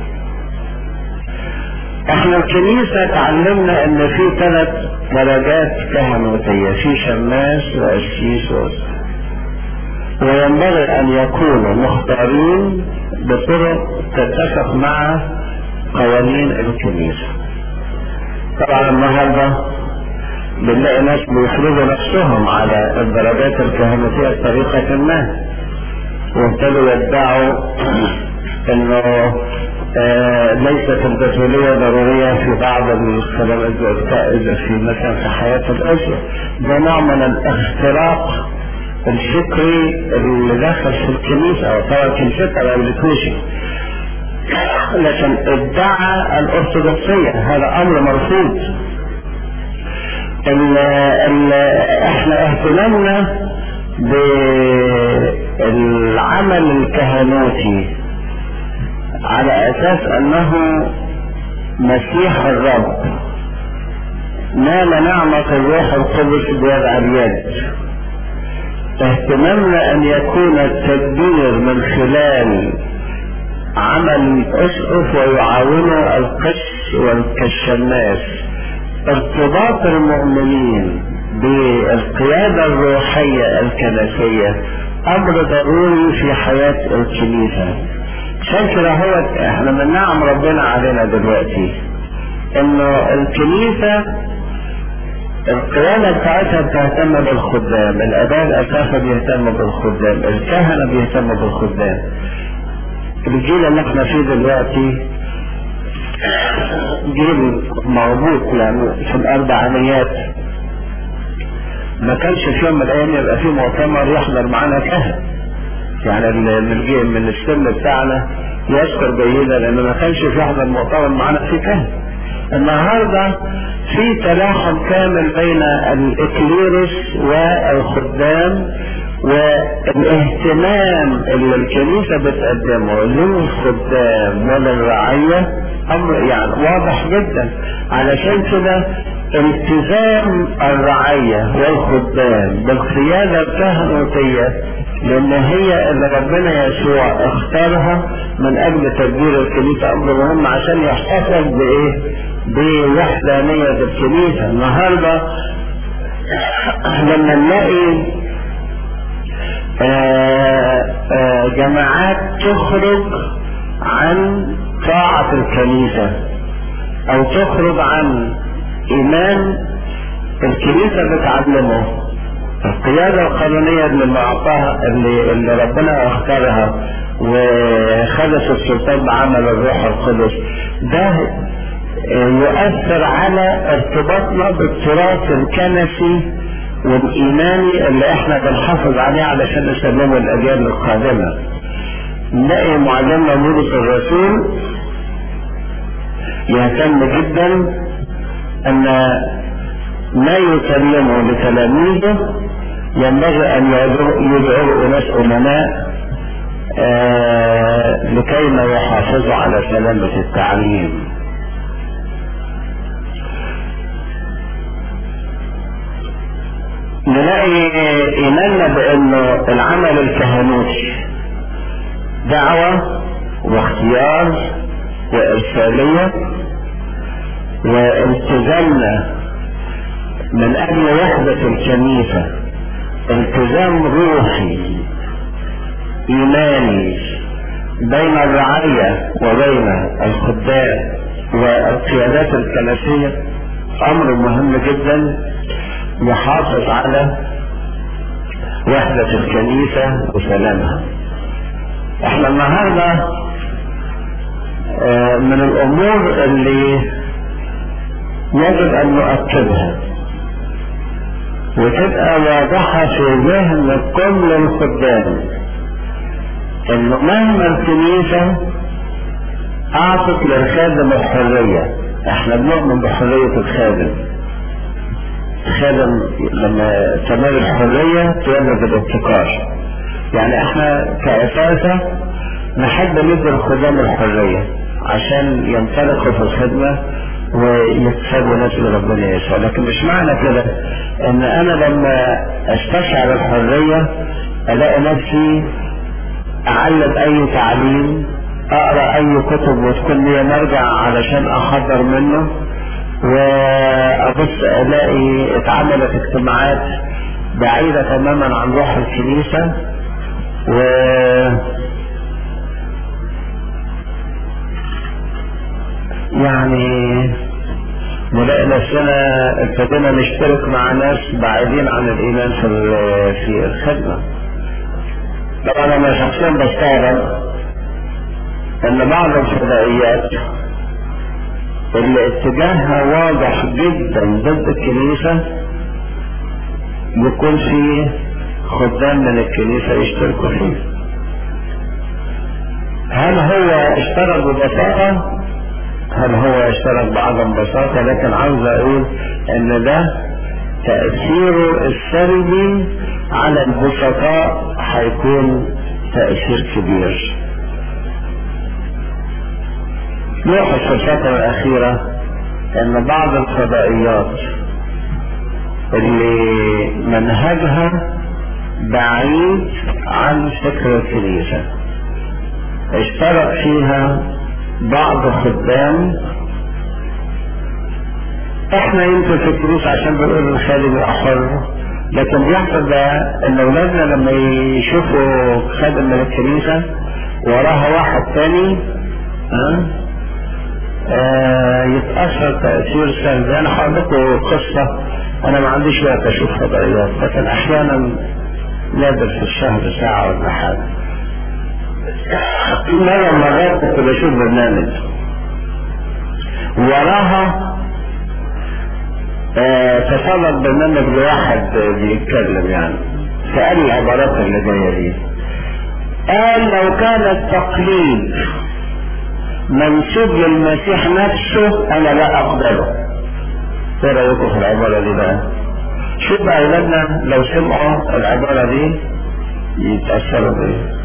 احنا الكنيسة تعلمنا ان في ثلاث درجات كهنوتية في شماس وقسيس وينبغي ان يكونوا مختارين بطرق تتفق مع قوانين الكنيسة طبعا النهارده بنلاقي ناس بيفرضوا نفسهم على الدرجات الكهنوتية بطريقة ما وابتدوا يدعوا انه آه ليست البتولية ضرورية في بعض الخدمات في مثلا في حياة الأسرة ده نوع من الاختراق الفكري اللي دخل في الكنيسة أو سواء كنيستها أو الكوشي لكن ادعى الأرثوذكسية هذا أمر مرفوض ال ال احنا اهتمامنا بالعمل الكهنوتي على اساس انه مسيح الرب نال نعمة الروح القدس بوضع اليد اهتمامنا ان يكون التدبير من خلال عمل الاسقف ويعاونه القس والكشماس ارتباط المؤمنين بالقيادة الروحية الكنسية امر ضروري في حياة الكنيسة عشان كده هو احنا من نعم ربنا علينا دلوقتي انه الكنيسة القيادة بتاعتها بتهتم بالخدام الاداء الاساسي بيهتم بالخدام الكهنة بيهتموا بالخدام الجيل اللي احنا فيه دلوقتي جيل مربوط يعني في الاربعينيات ما كانش في يوم من الايام يبقى في مؤتمر يحضر معانا كهن يعني من الجيل من السن بتاعنا يذكر جيدا لان ما كانش في يحضر مؤتمر معانا في كهن النهارده في تلاحم كامل بين الاكليروس والخدام والاهتمام اللي الكنيسة بتقدمه للخدام وللرعية امر يعني واضح جدا علشان كده التزام الرعية والخدام بالقيادة الكهنوتية لان هي اللي ربنا يسوع اختارها من اجل تدبير الكنيسة امر مهم عشان يحتفظ بايه بوحدانية الكنيسة النهاردة لما نلاقي آه، آه، جماعات تخرج عن طاعة الكنيسة او تخرج عن ايمان الكنيسة بتعلمه القيادة القانونية اللي اعطاها اللي, اللي ربنا اختارها وخلص السلطان بعمل الروح القدس ده يؤثر على ارتباطنا بالتراث الكنسي والايماني اللي احنا بنحافظ عليه علشان نسلمه الاجيال القادمه. نلاقي معلمنا بولس الرسول يهتم جدا ان ما يسلمه لتلاميذه ينبغي ان يدعوا اناس امناء آه لكي ما يحافظوا على سلامه التعليم. نلاقي ايماننا بانه العمل الكهنوتي دعوة واختيار وارسالية والتزامنا من اجل وحدة الكنيسة التزام روحي ايماني بين الرعية وبين الخدام والقيادات الكنسية امر مهم جدا يحافظ على وحدة الكنيسة وسلامها احنا النهاردة اه من الامور اللي يجب ان نؤكدها وتبقى واضحة في ذهن كل الخدام انه مهما الكنيسة اعطت للخادم الحرية احنا بنؤمن بحرية الخادم خادم لما تنال الحرية تولد الابتكار يعني احنا كأساسة نحب ندي الخدام الحرية عشان ينطلقوا في الخدمة ويكسبوا ناس لربنا يسوع لكن مش معنى كده ان انا لما استشعر الحرية الاقي نفسي اعلم اي تعليم اقرا اي كتب وتكون لي مرجع علشان احضر منه وابص الاقي اتعملت اجتماعات بعيدة تماما عن روح الكنيسة و يعني نلاقي نفسنا ابتدينا نشترك مع ناس بعيدين عن الايمان في في الخدمة طبعا انا شخصيا بستغرب ان بعض الفضائيات اللي اتجاهها واضح جدا ضد الكنيسة يكون في خدام من الكنيسة يشتركوا فيه هل هو اشترك ببساطة هل هو اشترك بعدم بساطة لكن عاوز اقول ان ده تأثيره السلبي على البسطاء هيكون تأثير كبير يوحش في الفترة الأخيرة أن بعض الفضائيات اللي منهجها بعيد عن فكر الكنيسة اشترك فيها بعض خدام احنا يمكن في الكنيسة عشان بنقول الخادم حر لكن بيحصل ده ان اولادنا لما يشوفوا خادم من الكنيسة وراها واحد تاني ها آه يتأثر تأثير سلبي أنا هقول لكم قصة أنا ما عنديش وقت أشوف فضائيات لكن أحيانا نادر في الشهر ساعة ولا حاجة مرة مرات كنت بشوف برنامج وراها آه تصرف برنامج لواحد بيتكلم يعني فقال العبارات اللي جاية دي قال لو كان التقليد منسوب للمسيح نفسه انا لا اقبله ايه رايكم في العباره دي بقى شوف بقى اولادنا لو سمعوا العباره دي يتاثروا بيه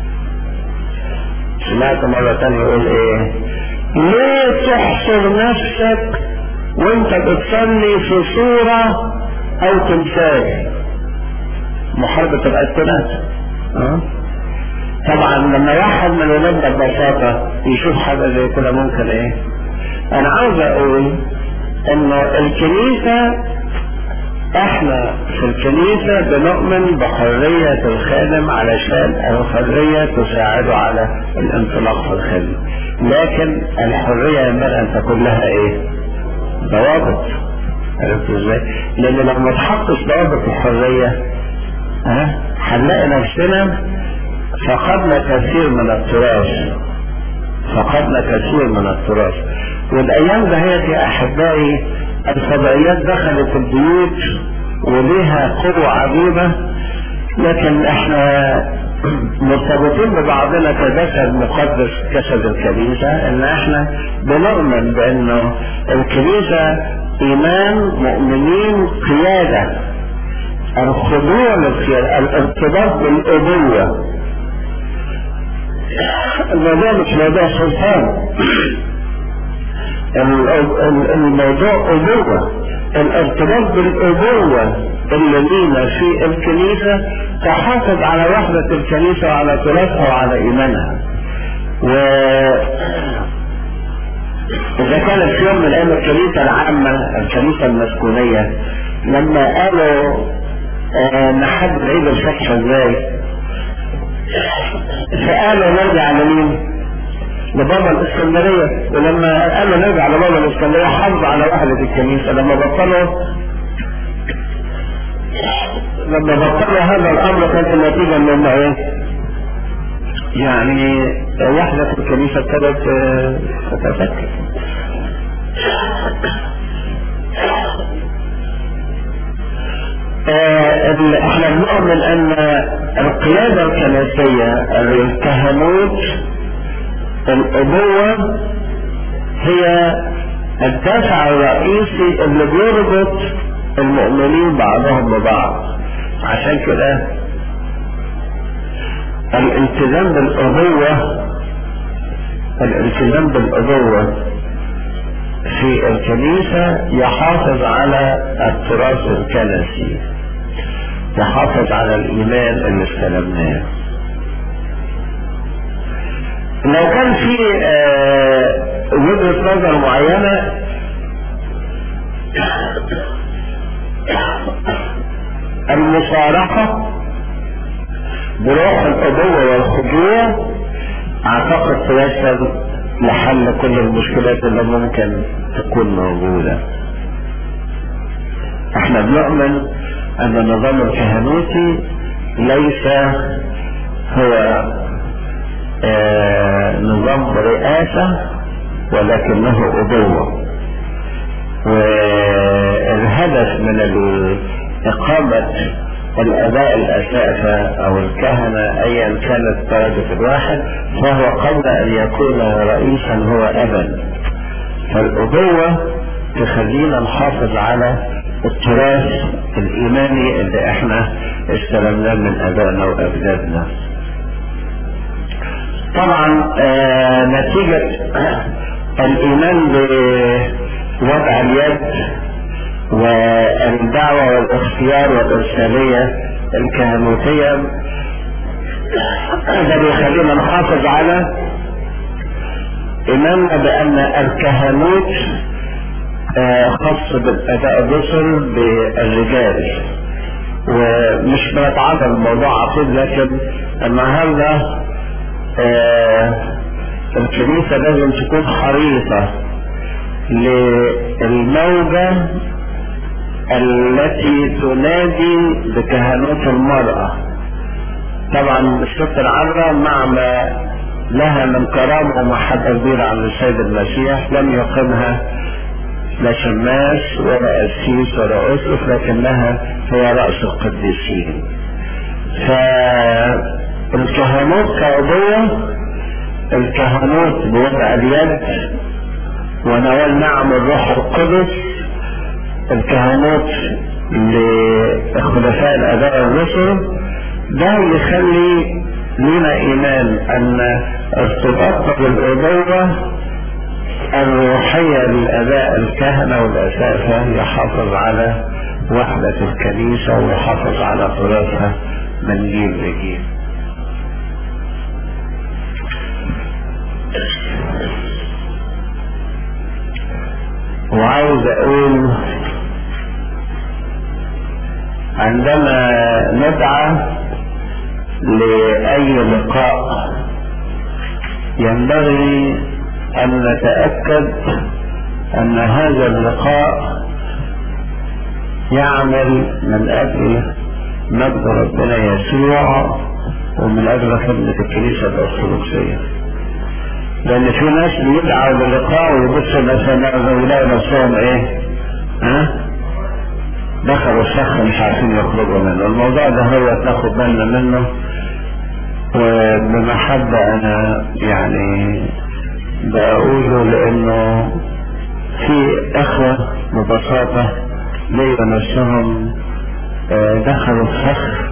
سمعت مرة تانية يقول ايه ليه تحصر نفسك وانت بتصلي في صورة او تمثال محاربة الايقونات أه؟ طبعا لما واحد من ولادنا ببساطة يشوف حاجة زي كده ممكن ايه انا عاوز اقول انه الكنيسة احنا في الكنيسة بنؤمن بحرية الخادم علشان الحرية تساعده على الانطلاق في الخدمة لكن الحرية ينبغي ان تكون لها ايه ضوابط عرفت ازاي لان لو ما تحطش ضوابط الحرية ها هنلاقي نفسنا فقدنا كثير من التراث فقدنا كثير من التراث والايام دهيت يا احبائي الفضائيات دخلت البيوت وليها قوة عجيبة لكن احنا مرتبطين ببعضنا كجسد مقدس جسد الكنيسة ان احنا بنؤمن بانه الكنيسة ايمان مؤمنين قيادة الخضوع للقيادة الارتباط بالابوة الموضوع مش موضوع سلطان الموضوع أبوة الارتباط بالأبوة اللي لينا في الكنيسة تحافظ على وحدة الكنيسة وعلى تراثها وعلى إيمانها و إذا كانت في يوم من الأيام الكنيسة العامة الكنيسة المسكونية لما قالوا آه نحدد عيد الفتح ازاي فقالوا نرجع لمين؟ لبابا الاسكندرية ولما قالوا نرجع لبابا الاسكندرية حافظ على وحدة الكنيسة لما بطلوا لما بطلوا هذا الامر كانت النتيجة ان هم ايه؟ يعني وحدة الكنيسة ابتدت تتفكك احنا بنؤمن ان القيادة الكنسية الكهنوت الابوة هي الدافع الرئيسي اللي بيربط المؤمنين بعضهم ببعض عشان كده الالتزام بالابوة الالتزام بالابوة في الكنيسة يحافظ على التراث الكنسي يحافظ على الايمان اللي استلمناه لو كان في وجهة نظر معينة المصارحة بروح الأبوة والخضوع أعتقد توصل لحل كل المشكلات اللي ممكن تكون موجودة احنا بنؤمن ان النظام الكهنوتي ليس هو آه نظام رئاسة ولكنه أبوة والهدف من إقامة الآباء الأساتذة أو الكهنة أيا كانت درجة الواحد فهو قبل أن يكون رئيسا هو أبا فالأبوة تخلينا نحافظ على التراث الإيماني اللي احنا استلمناه من آبائنا وأجدادنا طبعا آه نتيجة الإيمان بوضع اليد والدعوة والاختيار والإرسالية الكهنوتية ده بيخلينا نحافظ على إيماننا بأن الكهنوت آه خاص بالأداء الرسل بالرجال ومش بنتعرض الموضوع عقيد لكن النهارده آه الكنيسة لازم تكون حريصة للموجة التي تنادي بكهنوت المرأة طبعا الست العذراء مع ما لها من كرامة ومحبة كبيرة عن السيد المسيح لم يقمها لا شماس ولا قسيس ولا أسقف لكنها هي رأس القديسين فالكهنوت كعضوة الكهنوت بوضع اليد ونوال نعم الروح القدس الكهنوت لخلفاء الاباء الرسل ده يخلي لنا ايمان ان ارتباطنا بالابوه الروحيه للاباء الكهنه والاساتذه يحافظ على وحده الكنيسه ويحافظ على تراثها من جيل لجيل وعاوز اقول عندما ندعى لأي لقاء ينبغي أن نتأكد أن هذا اللقاء يعمل من أجل مجد ربنا يسوع ومن أجل خدمة الكنيسة الأرثوذكسية لأن في ناس بيدعوا للقاء ويبصوا مثلا ويلاقوا نفسهم إيه؟ ها؟ دخلوا الشخص مش عارفين يخرجوا منه الموضوع ده هو تاخد بالنا منه وبمحبة أنا يعني بقوله لأنه في إخوة ببساطة لقوا نفسهم دخلوا الفخ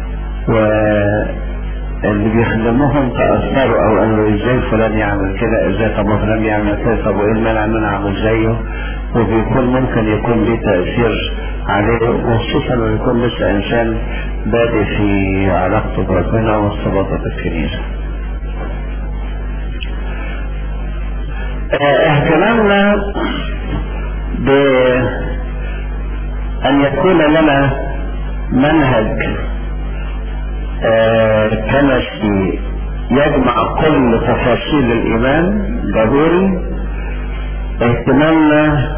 واللي بيخدموهم تأثروا أو قالوا إزاي فلان يعمل كده إزاي طب فلان يعمل كده طب وإيه المانع إن أنا أعمل زيه وبيكون ممكن يكون ليه تأثير عليه وخصوصا لما يكون لسه إنسان بادئ في علاقته بربنا وارتباطه بالكنيسة. اهتمامنا بأن يكون لنا منهج آه كنسي يجمع كل تفاصيل الإيمان ضروري اهتمامنا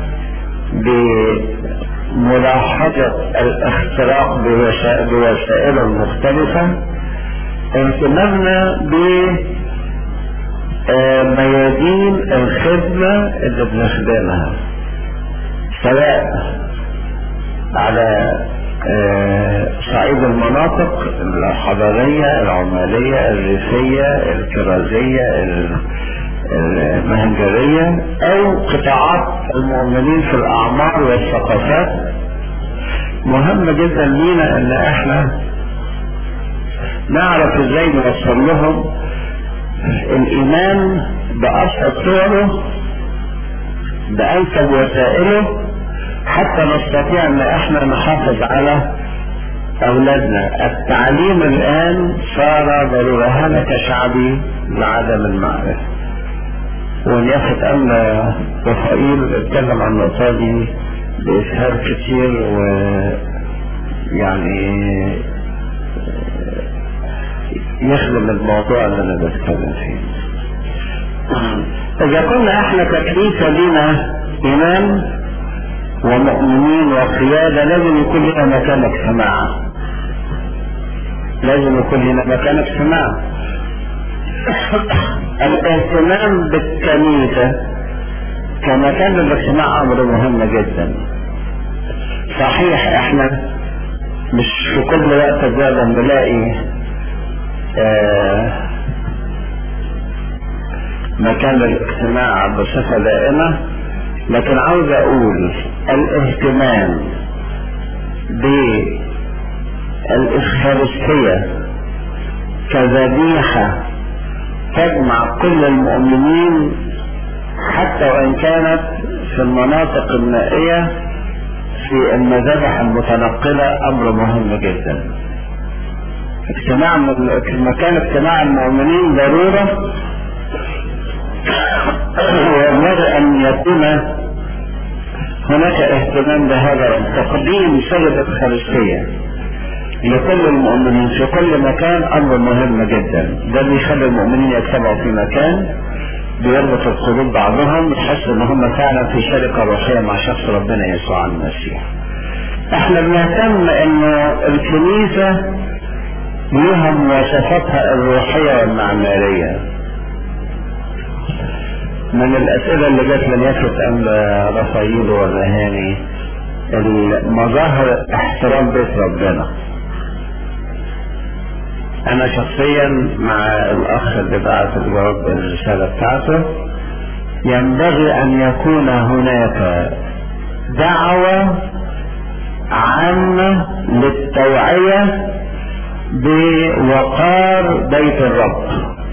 بملاحظة الاختراق بوسائل مختلفة اهتمامنا ب ميادين الخدمة اللي بنخدمها سواء على صعيد المناطق الحضارية العمالية الريفية الكرازية المهنجرية او قطاعات المؤمنين في الاعمار والثقافات مهم جدا لينا ان احنا نعرف ازاي نوصل لهم الايمان بأبسط صوره بأنسب وسائله حتى نستطيع ان احنا نحافظ على اولادنا التعليم الان صار ضرورة هلك شعبي لعدم المعرفة وليافت أن رفائيل اتكلم عن النقطة دي بإسهاب كتير و يعني يخدم الموضوع اللي أنا بتكلم فيه. إذا كنا احنا ككنيسة لنا إيمان ومؤمنين وقيادة لازم يكون لنا مكان اجتماع. لازم يكون لنا مكان اجتماع. الاهتمام بالكنيسة كمكان الاجتماع امر مهم جدا صحيح احنا مش في كل وقت زيادة بنلاقي آه مكان الاجتماع بصفة دائمة لكن عاوز اقول الاهتمام بالإفخارستية كذبيحة تجمع كل المؤمنين حتى وإن كانت في المناطق النائية في المذابح المتنقلة أمر مهم جدا اجتماع مكان اجتماع المؤمنين ضرورة وينبغي أن يكون هناك اهتمام بهذا تقديم سيد الخارجية لكل المؤمنين في كل مكان امر مهم جدا ده بيخلي المؤمنين يجتمعوا في مكان بيربط القلوب بعضهم يحسوا ان هم فعلا في شركه روحيه مع شخص ربنا يسوع المسيح. احنا بنهتم ان الكنيسه ليها مواصفاتها الروحيه والمعماريه. من الاسئله اللي جت من يافت ام رفايل والرهاني المظاهر احترام بيت ربنا. انا شخصيا مع الاخ اللي بعت الجواب الرسالة بتاعته ينبغي ان يكون هناك دعوة عامة للتوعية بوقار بيت الرب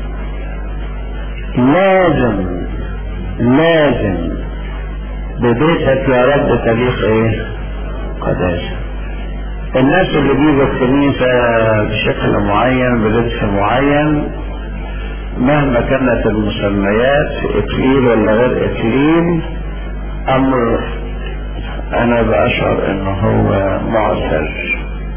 لازم لازم ببيتك يا رب تليق ايه قداسه الناس اللي بيجوا الكنيسة بشكل معين بلبس معين مهما كانت المسميات اكليل ولا غير اكليل امر انا باشعر انه هو معسر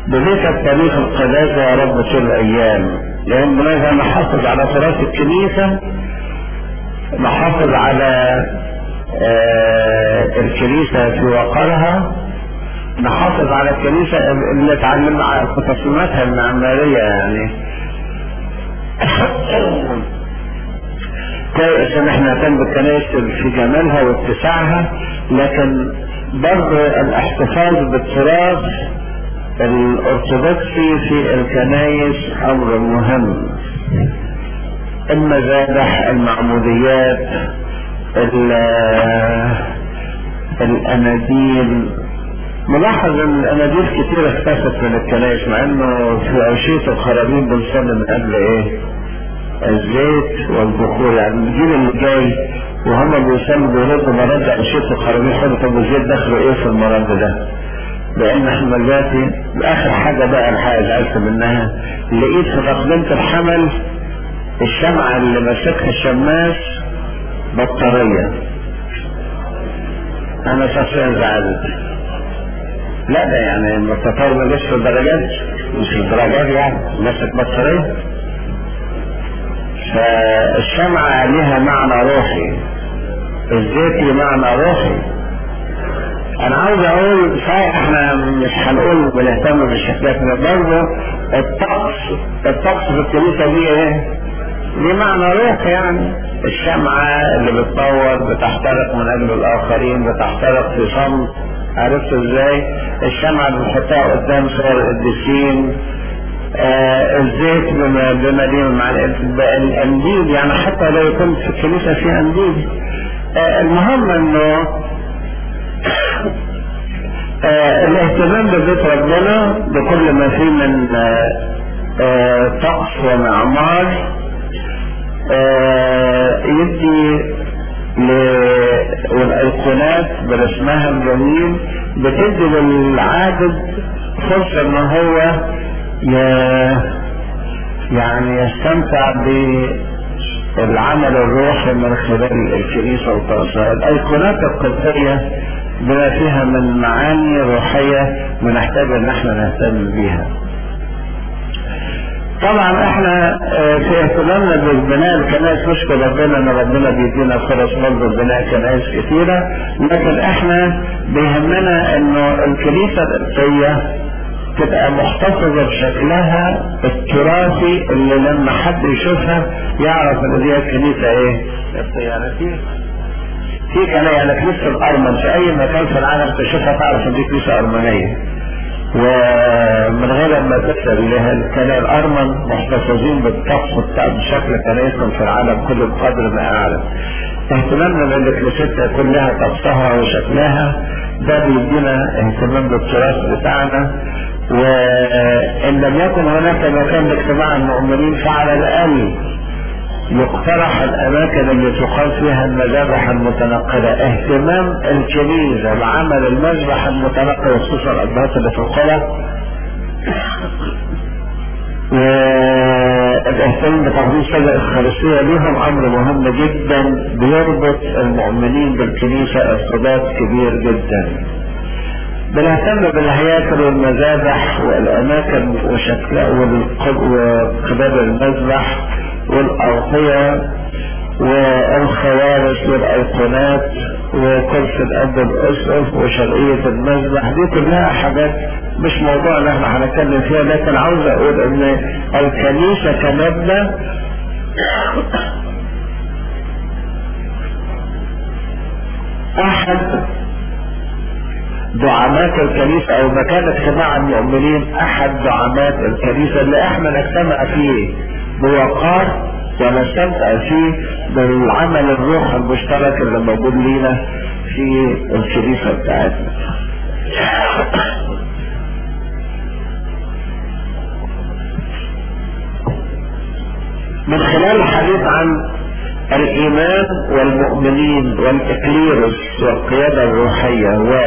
بذكر تاريخ القداسة يا رب طول الأيام لأن لازم نحافظ على تراث الكنيسة نحافظ على آه الكنيسة في وقرها نحافظ على الكنيسة اللي اتعلمنا في تصميماتها المعمارية يعني كويس ان احنا نهتم بالكنائس في جمالها واتساعها لكن برضه الاحتفاظ بالتراث الارثوذكسي في الكنائس امر مهم المذابح المعموديات الاناديل ملاحظ ان الاناديل كتير اختفت من الكنائس مع انه في عشية الخرابين بنصلي من قبل ايه الزيت والبخور يعني الجيل اللي جاي وهم بيصلوا بيردوا مرد عشية الخرابين حلو طب الزيت دخله ايه في المرد ده لان احنا دلوقتي اخر حاجة بقى الحاجة زعلت منها لقيت في تقدمة الحمل الشمعة اللي ماسكها الشماس بطارية انا شخصيا زعلت لا ده يعني التطور ما جاش في الدرجات مش في الدرجات يعني ماسك بطارية فالشمعة لها معنى روحي الزيت له معنى روحي انا عاوز اقول صحيح احنا مش هنقول بنهتم بالشكلات برضه الطقس الطقس في الكنيسة دي ايه؟ ليه معنى روحي يعني الشمعة اللي بتنور بتحترق من اجل الاخرين بتحترق في صمت عرفت ازاي الشمعة اللي بنحطها قدام صور القديسين آه الزيت بما بما ليه مع الانديل يعني حتى لو يكون في الكنيسة في انديل آه المهم انه آه الاهتمام ببيت ربنا بكل ما فيه من طقس ومعمار يدي والايقونات برسمها الجميل بتدي للعابد فرصة ان هو يعني يستمتع بالعمل الروحي من خلال الكنيسة والطقسات الايقونات القبطية بما فيها من معاني روحية بنحتاج ان احنا نهتم بيها طبعا احنا في اهتمامنا ببناء الكنائس نشكر ربنا ان ربنا بيدينا فرص برضه بناء كنائس كثيرة لكن احنا بيهمنا انه الكنيسة القبطية تبقى محتفظة بشكلها التراثي اللي لما حد يشوفها يعرف ان دي الكنيسة ايه؟ يعني في في كناية يعني كنيسة الأرمن في أي مكان في العالم تشوفها تعرف ان دي كنيسة أرمنية. ومن غير ما تسأل لها كان الأرمن محتفظين بالطقس بتاع بشكل كنائسهم في العالم كله بقدر ما أعلم. اهتمامنا بان كنيستها كلها طقسها وشكلها ده بيدينا اهتمام بالتراث بتاعنا وان لم يكن هناك مكان لاجتماع المؤمنين فعلى الاقل يقترح الاماكن اللي تقام فيها المذابح المتنقله اهتمام الكنيسه بعمل المذبح المتنقل خصوصا الابهات اللي في القرى والاهتمام بتقديم صلاة الخارجية ليهم امر مهم جدا بيربط المؤمنين بالكنيسة ارتباط كبير جدا بنهتم بالهياكل والمذابح والاماكن وشكلها وقباب المذبح والاغطية والخوارج والايقونات وكرسي الاب الاسقف وشرقية المذبح دي كلها حاجات مش موضوع اللي احنا هنتكلم فيها لكن عاوز اقول ان الكنيسة كمبنى احد دعامات الكنيسة او مكان اجتماع المؤمنين احد دعامات الكنيسة اللي احنا نجتمع فيه بوقار ونستمتع فيه بالعمل الروح المشترك اللي موجود لينا في الكنيسة بتاعتنا من خلال الحديث عن الايمان والمؤمنين والاكليروس والقيادة الروحية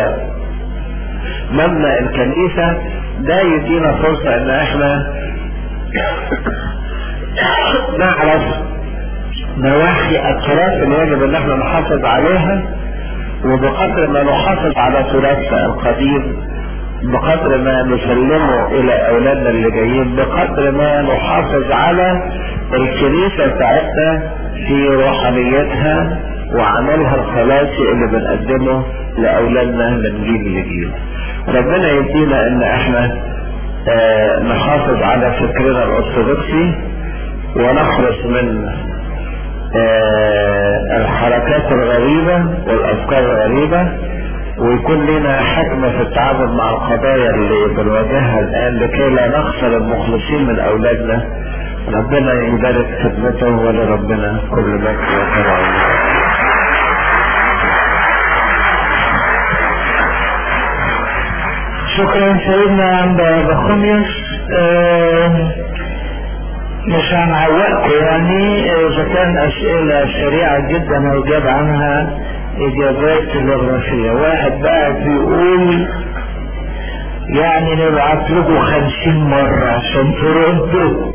ومبنى الكنيسة ده يدينا فرصة ان احنا نعرف نواحي التراث اللي يجب ان احنا نحافظ عليها وبقدر ما نحافظ على تراثنا القديم بقدر ما نسلمه الى اولادنا اللي جايين بقدر ما نحافظ على الكنيسة بتاعتنا في روحانيتها وعملها الخلاصي اللي بنقدمه لاولادنا من جيل لجيل ربنا يدينا ان احنا آه نحافظ على فكرنا الارثوذكسي ونخلص من آه الحركات الغريبة والافكار الغريبة ويكون لنا حكمة في التعامل مع القضايا اللي بنواجهها الآن لكي لا نخسر المخلصين من أولادنا ربنا يبارك خدمته ولربنا كل مجد وكرم شكرا سيدنا عند بخوميوس آه مش هنعوقكم يعني اذا كان اسئلة سريعة جدا هيجاب عنها اجابات تلغرافية واحد بقى بيقول يعني نبعت لكم خمسين مرة عشان تردوا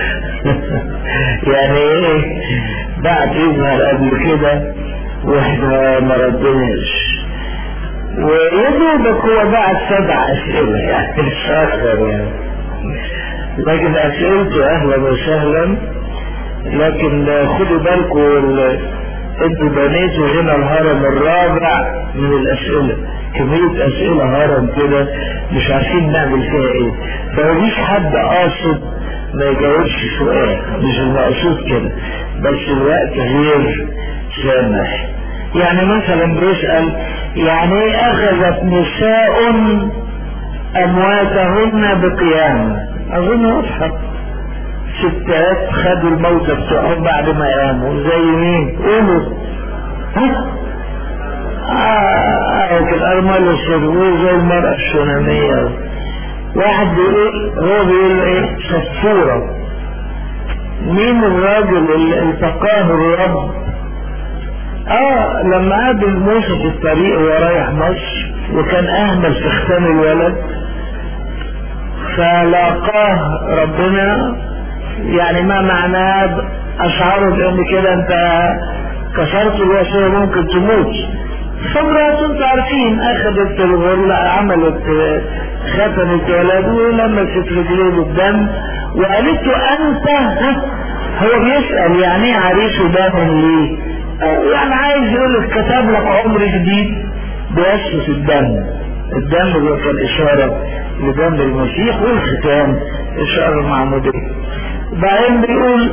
يعني ايه بعد يظهر قبل كده واحنا ما ردناش ويدوبك هو بعد سبع اسئلة يعني مش اكثر يعني لكن اسئلته اهلا وسهلا لكن خدوا بالكم انتوا بنيتوا هنا الهرم الرابع من الاسئلة كمية اسئلة هرم كده مش عارفين نعمل فيها ايه فمفيش حد قاصد ما يجاوبش سؤال مش المقصود كده بس الوقت غير سامح يعني مثلا بيسأل يعني ايه اخذت نساء امواتهن بقيام اظن واضحة ستات خدوا الموتى بتوعهم بعد ما قاموا زي مين قولوا ها اه الارمال الشرور زي المرأة الشنامية واحد بيقول هو بيقول ايه صفورة مين الراجل اللي التقاه الرب اه لما قابل موسى في الطريق وهو رايح مصر وكان اهمل في ختان الولد فلاقاه ربنا يعني ما معناه اشعره بان كده انت كسرت الوصية ممكن تموت فمراته انتوا عارفين اخذت الغرلة عملت ختمت ولده ولمست رجليه بالدم وقالت له انت هو بيسأل يعني ايه عريس ودامن ليه يعني عايز يقول لك كتب لك عمر جديد بوصفة الدم الدم اللي كان اشارة لدم المسيح والختام اشارة معمودية بعدين بيقول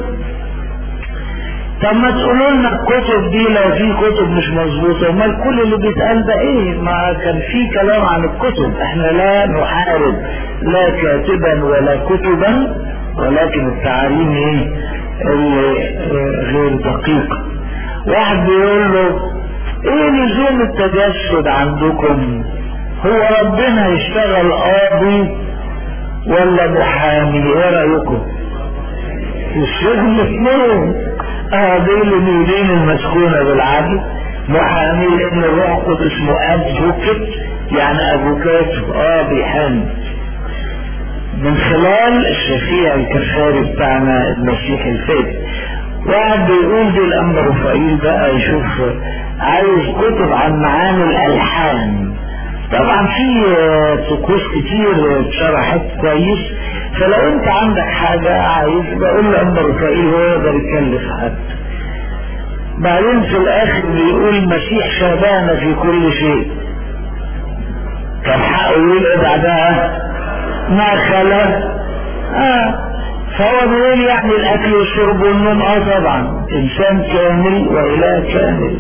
طب ما تقولوا لنا الكتب دي لو في كتب مش مظبوطة امال كل اللي بيتقال ده ايه ما كان في كلام عن الكتب احنا لا نحارب لا كاتبا ولا كتبا ولكن التعاليم ايه اللي غير دقيقة واحد بيقول له ايه لزوم التجسد عندكم هو ربنا يشتغل قاضي ولا محامي ايه رايكم السجن اثنين قاضي لميلين المسكونة بالعدل محامي لان الروح القدس اسمه ادفوكت يعني افوكات قاضي حامي من خلال الشفيع الكفاري بتاعنا المسيح الفاتح واحد بيقول دي الامر رفائيل بقى يشوف عايز كتب عن معاني الالحان طبعا في طقوس كتير اتشرحت كويس فلو انت عندك حاجة عايز بقول لأمر رفائيل هو يقدر يكلف حد بعدين في الاخر بيقول المسيح شابهنا في كل شيء كان حقه يقول ايه بعدها ما خلا اه فهو بيقول يعني الاكل والشرب والنوم اه طبعا انسان كامل واله كامل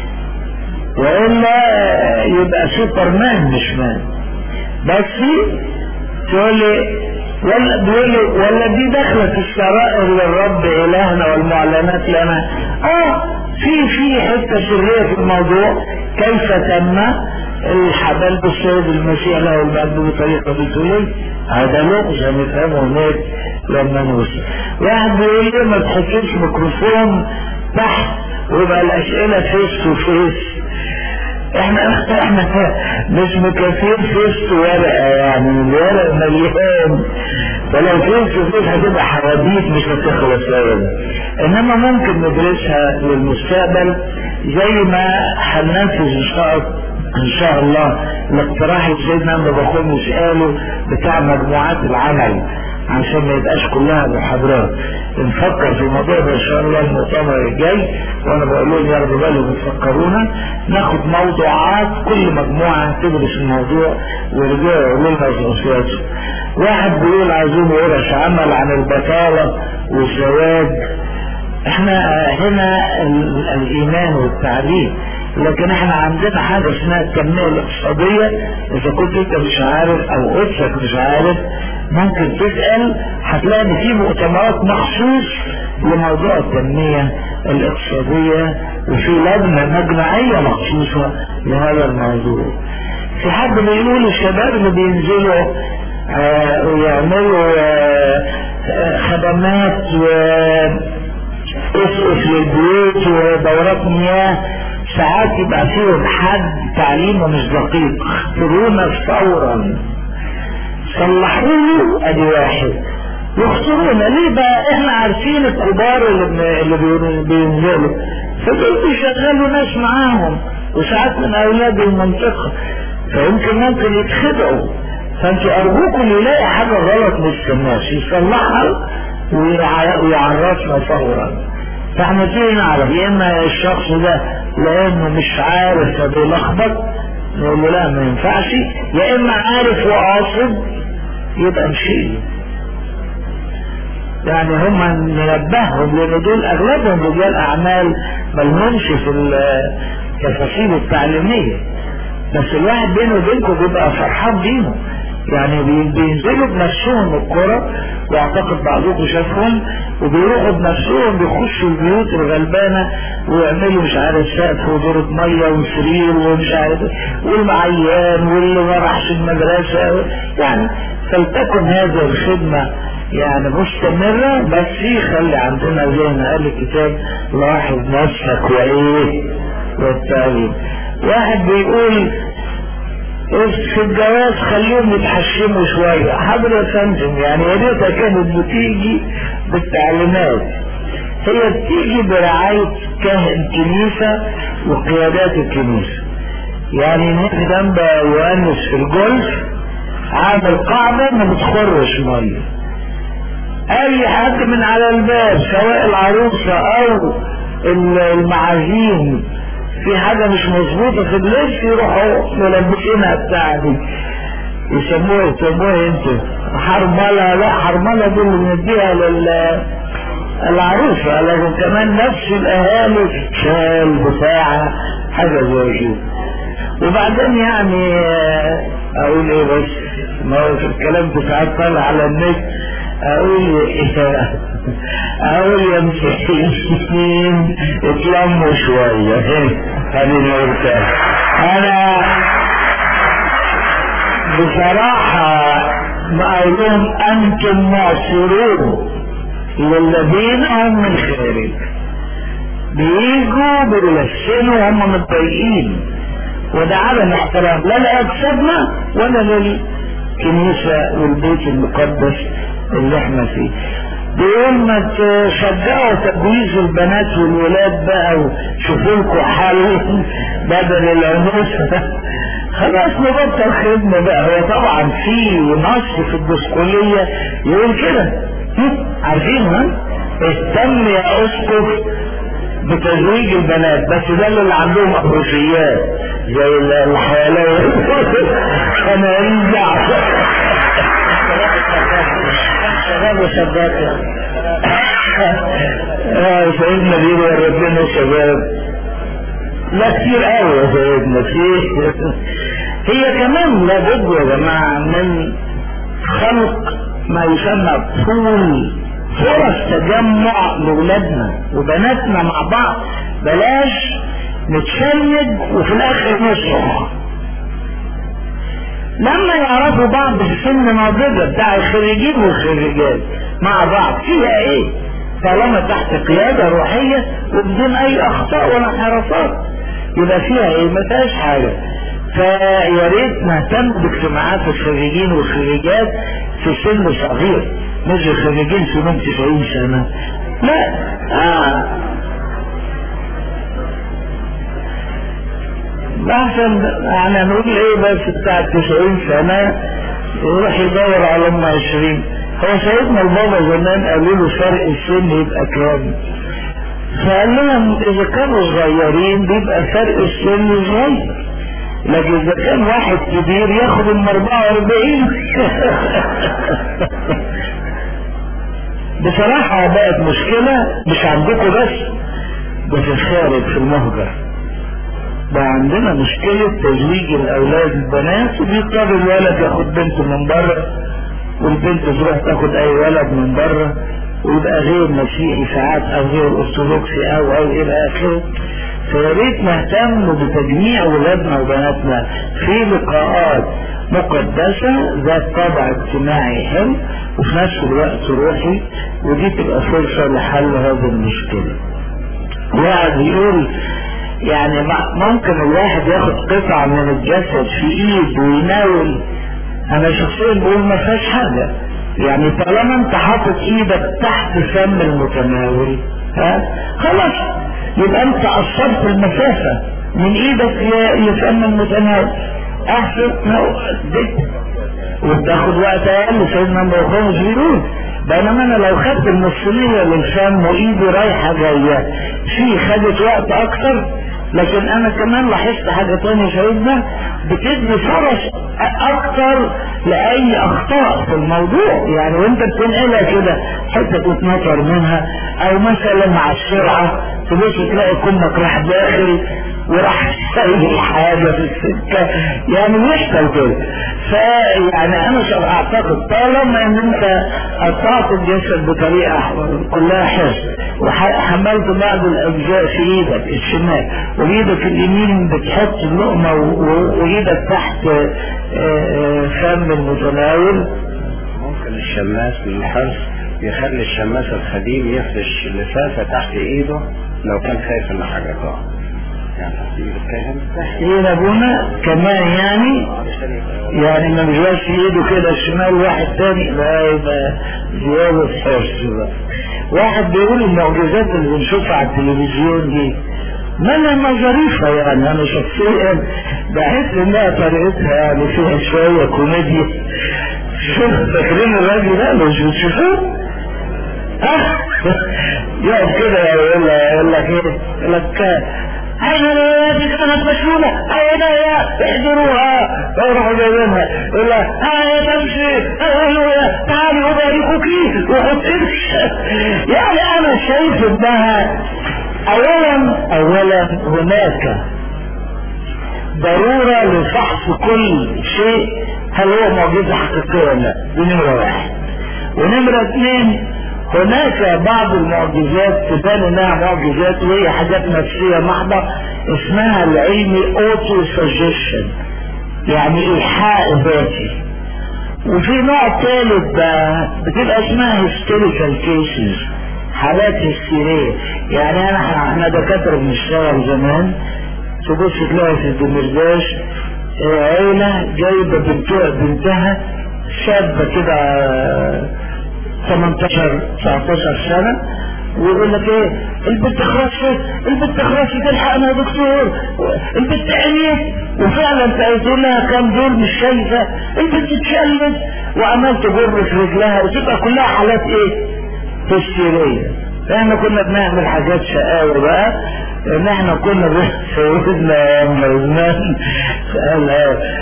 والا يبقى سوبرمان مش مان بس تقول لي ولا بيقول لي ولا دي دخلت السرائر للرب الهنا والمعلنات لنا اه في في حته سريه في الموضوع كيف تم الحبل بالسيد المسيح له المجد بطريقه بتقول هذا لغز نفهمه هناك لما نوصل واحد بيقول لي ما تحطوش ميكروفون تحت ويبقى الاسئله فيس تو فيس احنا احنا مش مكفين فيس ورقه يعني الورق مليان فلو فيس فيس هتبقى حواديت مش هتخلص ابدا انما ممكن ندرسها للمستقبل زي ما هننفذ ان شاء ان شاء الله الاقتراح اللي سيدنا عم بخوم يسأله بتاع مجموعات العمل عشان ما يبقاش كلها محاضرات نفكر في الموضوع ده ان شاء الله المؤتمر الجاي وانا بقول لهم ياخدوا بالهم يفكرونا ناخد موضوعات كل مجموعه تدرس الموضوع ويرجعوا يقولوا لنا خصوصياته واحد بيقول عايزين ورش عمل عن البطاله والزواج احنا هنا ال- الايمان والتعليم لكن احنا عندنا حاجة اسمها التنمية الاقتصادية اذا كنت انت مش عارف او قدسك مش عارف ممكن تسأل هتلاقي ان في مؤتمرات مخصوص لموضوع التنمية الاقتصادية وفي لجنة مجمعية مخصوصة لهذا الموضوع في حد بيقول الشباب اللي بينزلوا آه ويعملوا آه آه خدمات و اسقف للبيوت ودورات مياه ساعات يبقى فيهم حد تعليمه مش دقيق اخترونا فورا صلحوا له ادي واحد يختارونا ليه بقى احنا عارفين الكبار اللي اللي بي- بينزلوا فدول بيشغلوا ناس معاهم وساعات من اولاد المنطقه فيمكن ممكن يتخدعوا فانتوا ارجوكم يلاقي حاجه غلط ما يستناش يصلحها ويع- ويعرفنا فورا فاحنا تيجي نعرف يا اما الشخص ده لانه مش عارف فبيلخبط نقول له لا ما ينفعش يا اما عارف وقاصد يبقى نشيل يعني هم ننبههم لان دول اغلبهم رجال اعمال ملهمش في التفاصيل التعليميه بس الواحد بينه وبينكم بيبقى فرحان بيهم يعني بي- بينزلوا بنفسهم الكرة واعتقد بعضكم شافهم وبيروحوا بنفسهم بيخشوا البيوت الغلبانة ويعملوا مش عارف سقف ودورة مية وسرير ومش عارف إيه، والمعيان واللي ما راحش المدرسة يعني فلتكن هذه الخدمة يعني مستمرة بس يخلي عندنا زي ما قال الكتاب لاحظ نفسك وايه والتعليم واحد بيقول في الجواز خليهم يتحشموا شوية حاضر يا فندم يعني يا ريتها كانت بتيجي بالتعليمات هي بتيجي برعاية كاهن كنيسة وقيادات الكنيسة يعني ناس جنب يؤنس في الجولف عامل قاعدة ما بتخرش مية اي حد من على الباب سواء العروسة او المعازيم في حاجة مش مظبوطة في اللبس يروحوا ملبسينها بتاع دي يسموها يسموها انت حرملة لا حرملة دي اللي بنديها لل العروسة لكن كمان نفس الاهالي شال بتاع حاجة زي كده وبعدين يعني آه، اقول ايه بس ما هو في الكلام ده ساعات طالع على النت اقول ايه اقول يا مسكين اتلموا شوية هذه مرتاح انا بصراحة ما اقول لهم انتم ناصرون للذين هم من خارج بيجوا بيلسنوا هم متضايقين وده عدم احترام لا لأجسادنا ولا للكنيسة والبيت المقدس اللي احنا فيه بيقول ما تشجعوا تجويز البنات والولاد بقى وشوفوا لكم حل بدل العنوسة خلاص نبطل خدمة بقى هو طبعا في نص في الدسكولية يقول كده هم؟ عارفين ها اهتم يا اسقف بتزويج البنات بس ده اللي عندهم افروسيات زي الحيوانات انا ارجع شباب وشابات اه سيدنا بيقول ربنا شباب لا كتير قوي يا سيدنا كتير هي كمان لابد يا جماعه من خلق ما يسمى طول فرص تجمع لولادنا وبناتنا مع بعض بلاش نتشنج وفي الاخر نصرخ لما يعرفوا بعض في سن ناضجة بتاع الخريجين والخريجات مع بعض فيها ايه طالما تحت قيادة روحية وبدون اي اخطاء ولا انحرافات يبقى فيها ايه ما فيهاش حاجة فيا ريت نهتم باجتماعات الخريجين والخريجات في سن صغير مش الخريجين في من 90 سنة لا آه احسن يعني نقول ايه بس بتاع 90 سنة يروح يدور على ام 20 هو سيدنا البابا زمان قالوا له فرق السن يبقى كام فقال لهم اذا كانوا صغيرين بيبقى فرق السن صغير لكن اذا كان واحد كبير ياخد ام 44 بصراحة بقت مشكلة مش عندكم بس ده في الخارج في المهجر بقى عندنا مشكلة تزويج الأولاد البنات وبيضطر الولد ياخد بنته من بره والبنت تروح تاخد أي ولد من بره ويبقى غير مسيحي ساعات أو غير أرثوذكسي أو أو إلى آخره فيا ريت نهتم بتجميع ولادنا وبناتنا في لقاءات مقدسة ذات طابع اجتماعي حلو وفي نفس الوقت روحي ودي تبقى فرصة لحل هذه المشكلة. واحد يقول يعني ممكن الواحد ياخد قطعة من الجسد في ايد ويناول انا شخصيا بقول ما فيهاش حاجة يعني طالما انت حاطط ايدك تحت فم المتناول ها خلاص يبقى انت قصرت المسافة من ايدك لفم المتناول احسن وتاخد وقت اقل سيدنا مبارك بيقول بينما انا لو خدت النصلية للفم وايدي رايحة جاية في خدت وقت اكتر لكن انا كمان لاحظت حاجة تانية سيدنا بتدي فرص اكتر لاي اخطاء في الموضوع يعني وانت بتنقلها كده حتة تتنطر منها او مثلا مع السرعة تبص تلاقي كمك راح داخل وراح سايب حاجة في السكة يعني يحصل كده فيعني انا اعتقد طالما ان انت قطعت الجسد بطريقة كلها حس وحملت بعض الاجزاء في ايدك الشمال وايدك اليمين بتحط اللقمة وايدك تحت فم المتناول ممكن الشماس من الحرص يخلي الشماس الخديم يفرش لفافة تحت ايده لو كان خايف ان حاجة تقع يعني تحت ايده فاهم؟ تحت ايد ابونا كمان يعني يعني ما بيجواش ايده كده الشمال واحد تاني لا يبقى زيادة حرص بقى واحد بيقول المعجزات اللي بنشوفها على التلفزيون دي منها ظريفة يعني انا شخصيا بحس انها طريقتها يعني فيها شوية كوميديا شوف فاكرين الراجل ده مش بتشوفوه؟ يقف كده يقول يقول لك ايه؟ يقول لك أين الولايات كانت مشهولة أين هي احضروها فيروحوا جايبينها يقول لها هيا تمشي هللويا تعالي أباركك وحط يعني أنا شايف إنها أولا أولا هناك ضرورة لفحص كل شيء هل هو معجزة حقيقية ولا لا دي نمرة واحد ونمرة اثنين هناك بعض المعجزات تبان انها معجزات وهي حاجات نفسية محضة اسمها العلمي اوتو سجيشن يعني ايحاء ذاتي وفي نوع ثالث بقى بتبقى اسمها هيستوريكال كيسز حالات هستيرية يعني انا احنا دكاترة بنشتغل زمان تبص تلاقي في الدمرداش عيلة جايبة بنتها بنتها شابة كده 18 19 سنة ويقول لك ايه البنت خرجت البنت خرجت تلحقنا يا دكتور البنت عميت وفعلا تقول لها كام دول مش شايفه البنت اتشلت وعمال تجر في رجلها وتبقى كلها حالات ايه هستيريه احنا كنا بنعمل حاجات شقاوة بقى ان احنا كنا سيدنا زمان قال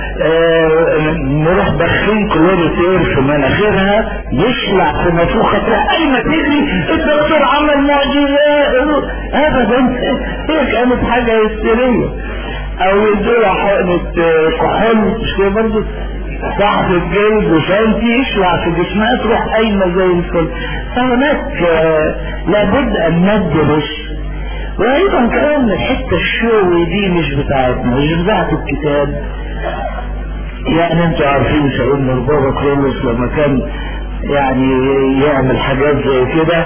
اه نروح داخلين كلوريتير في مناخيرها يشلع في نافوخة اي ما تجري الدكتور عمل معجزة ابدا هي كانت حاجة هستيرية او يدوها حقنة كحول مش كده برضه تحت الجلد وشانتي يشلع في جسمها تروح قايمه زي الفل فهناك لابد ان ندرس وايضا كمان الحته الشوي دي مش بتاعتنا مش بتاعت الكتاب يعني انتوا عارفين سيدنا البابا كرولوس لما كان يعني يعمل حاجات زي كده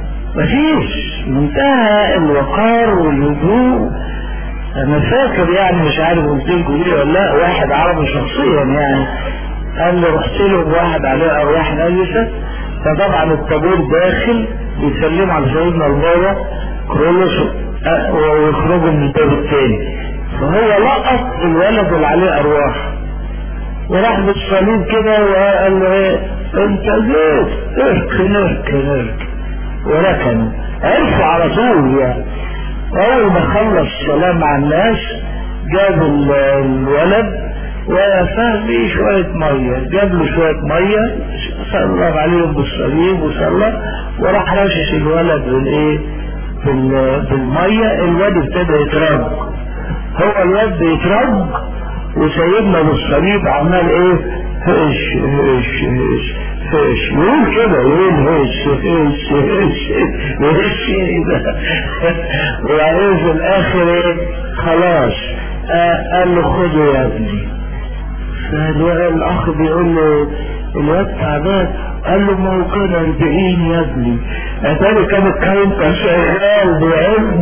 مفيش منتهى الوقار والهدوء انا فاكر يعني مش عارف قلت لكم ايه ولا لا واحد عربي شخصيا يعني قال لي رحت له واحد عليه ارواح نجسه فطبعا الطابور داخل بيسلموا على سيدنا البابا كرولوس ويخرجوا من الباب الثاني فهو لقط الولد اللي عليه ارواح وراح بالصليب كده وقال له ايه انت جيت اركن اركن اركن وركن عرفوا على طول يعني اول ما خلص السلام مع الناس جاب ال- الولد وفاه بيه شوية مية جاب له شوية مية صلى عليهم بالصليب وصلى وراح رشش الولد بالايه بال- بالمية الواد ابتدى يترج هو الواد بيترج وسيدنا بالصليب عمال ايه هش هش هش هش يقول كده يقول هش هش هش هش ايه ده وبعدين في الاخر ايه خلاص آه قال له خده يا ابني فالاخ بيقول له الواد تعبان قال له ما هو كان 40 يا ابني اتاري كان الكاونتر شغال بعلم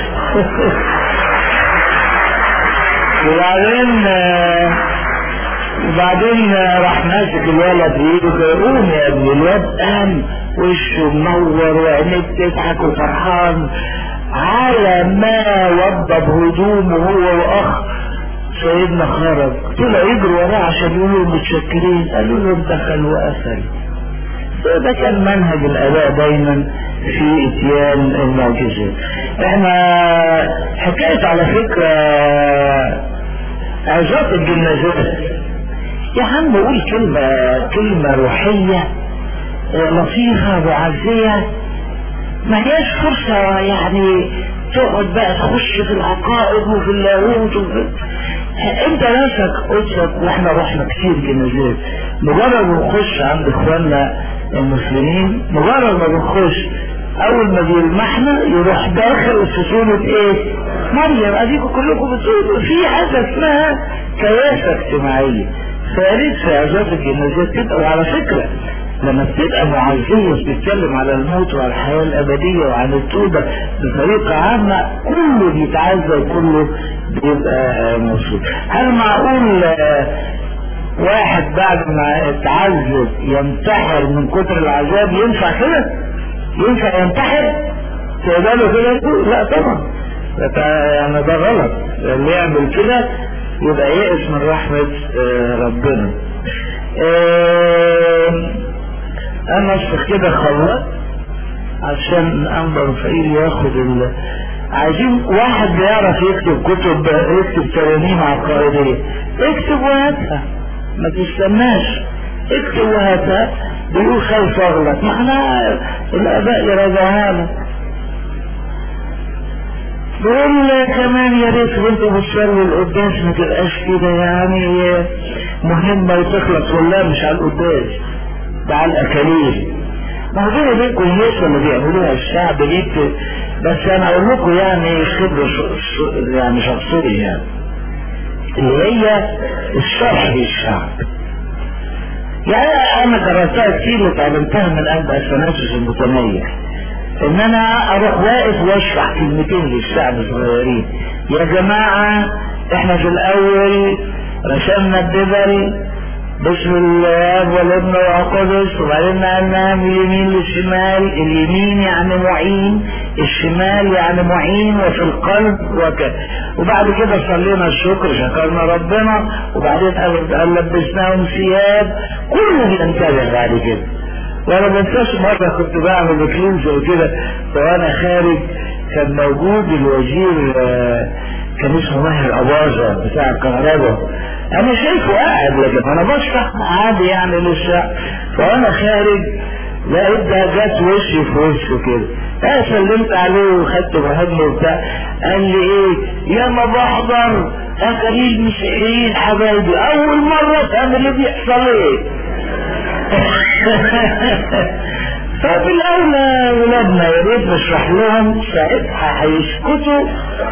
وبعدين آه، وبعدين آه، راح ماسك الولد بايده قوم يا ابني الواد قام وشه منور وعينيه بتضحك وفرحان على ما وضب هدومه هو واخ سيدنا خرج طلع يجري وراه عشان يقولوا متشكرين قالوا له دخل وقفل ده كان منهج الاباء دايما في اتيان المعجزات احنا حكاية على فكرة عظات الجنازات يا عم قول كلمة كلمة روحية اه، لطيفة معزية ما هياش فرصة يعني تقعد بقى تخش في العقائد وفي اللاهوت وفي انت نفسك قدسك واحنا رحنا كتير جنازات مجرد ما نخش عند اخواننا المسلمين مجرد ما بنخش اول ما بيلمحنا يروح داخل في صورة ايه مريم اديكم كلكم بتقولوا في حاجة اسمها كياسة اجتماعية فياريت في عظات الجنازات تبقى وعلى فكرة لما بتبقى معزية بتتكلم على الموت وعلى الحياة الأبدية وعن التوبة بطريقة عامة كله بيتعزى وكله بيبقى مبسوط هل معقول آه، واحد بعد ما اتعذب ينتحر من كتر العذاب ينفع كده؟ ينفع ينتحر؟ تقبله كده يقول لا طبعا ده- يعني ده غلط اللي يعمل كده يبقى يئس من رحمة آه، ربنا آه، انا اصل كده خلصت عشان انظر فقير ياخد ال... عايزين واحد بيعرف يكتب كتب يكتب ترانيم عقائدية اكتب وهاتها ما تستناش اكتب وهاتها بيقول خايف اغلط معناها الاباء يراجعها لك بقول كمان يا ريت وانتوا بتصلوا القداس ما تبقاش كده يعني مهمة وتخلص والله مش على القداس ده على الاكاليل ما هو بيني وبينكم الهيصة اللي بيعملوها الشعب دي بت- بس انا اقول لكم يعني خبرة ش- ش- يعني شخصية يعني اللي هي الشرح للشعب يعني انا جربتها كتير وتعلمتها من قلب اثناسيس المتميز ان انا اروح واقف واشرح كلمتين للشعب الصغيرين يا جماعة احنا في الاول رسمنا الدبل باسم الاب والابن والقدس وبعدين نقلناها من اليمين للشمال اليمين يعني معين الشمال يعني معين وفي القلب وكذا وبعد كده صلينا الشكر شكرنا ربنا وبعدين قال قال لبسناهم ثياب كله بينتبه بعد كده وانا ما انساش مره كنت بعمل اكليل زي كده وانا خارج كان موجود الوزير آه، كان اسمه ماهر اباظه بتاع الكهرباء انا شايفه قاعد لكن انا بشرح عادي يعني للشعب فانا خارج لقيت ده جت وشي في وشه كده انا سلمت عليه وخدت مهمه وبتاع قال لي ايه يا ما بحضر اكاليل مسيحيين حبايبي اول مره تعمل ايه بيحصل ايه ففي الاولى ولادنا يا ريت نشرح لهم ساعتها هيسكتوا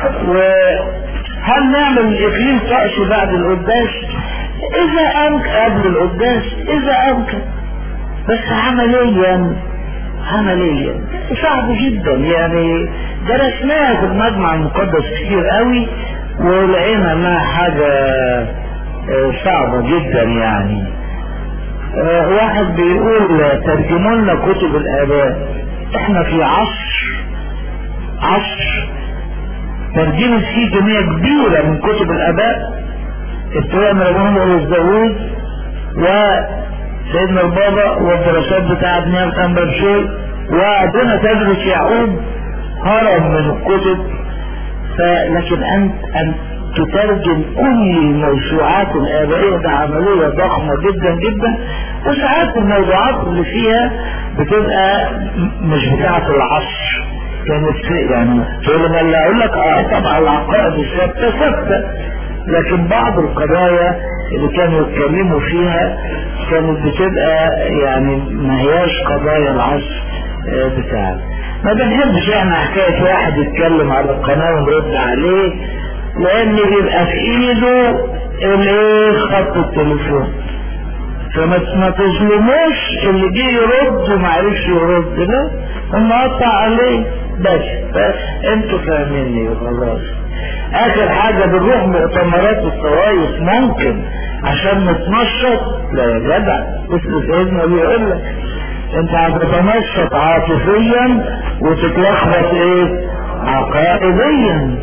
وهل نعمل اقليم طقس بعد القداس اذا امكن قبل القداس اذا امكن بس عمليا عمليا صعب جدا يعني درسناها في المجمع المقدس كتير قوي ولقينا انها حاجة آه، صعبة جدا يعني آه، واحد بيقول ترجموا لنا كتب الآباء احنا في عصر عصر ترجمت فيه كمية كبيرة من كتب الآباء ابتداء من أبوهم والزوج وسيدنا البابا والدراسات بتاع ابن الأنبا بشوي ودون تدرس يعقوب هرم من الكتب فلكن أنت أن تترجم كل الموسوعات الآبائية ده عملية ضخمة جدا جدا وساعات الموضوعات اللي فيها بتبقى مش بتاعة العصر كانت يعني تقول لما اللي اقول لك اه طبعا العقائد الثابته ثابته لكن بعض القضايا اللي كانوا يتكلموا فيها كانت بتبقى يعني ما هياش قضايا العصر آه بتاعنا ما بنحبش احنا حكايه واحد يتكلم على القناه ونرد عليه لان بيبقى في ايده الايه خط التليفون فما ما تظلموش اللي جه يرد وما عرفش يرد لا هم قطع عليه بس انتوا فاهميني خلاص اخر حاجة بنروح مؤتمرات الطوائف ممكن عشان نتنشط لا يا جدع اسم سيدنا بيقول لك انت هتتنشط عاطفيا وتتلخبط ايه عقائديا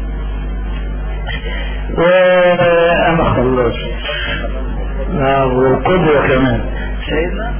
وانا خلصت والقدوة كمان سيدنا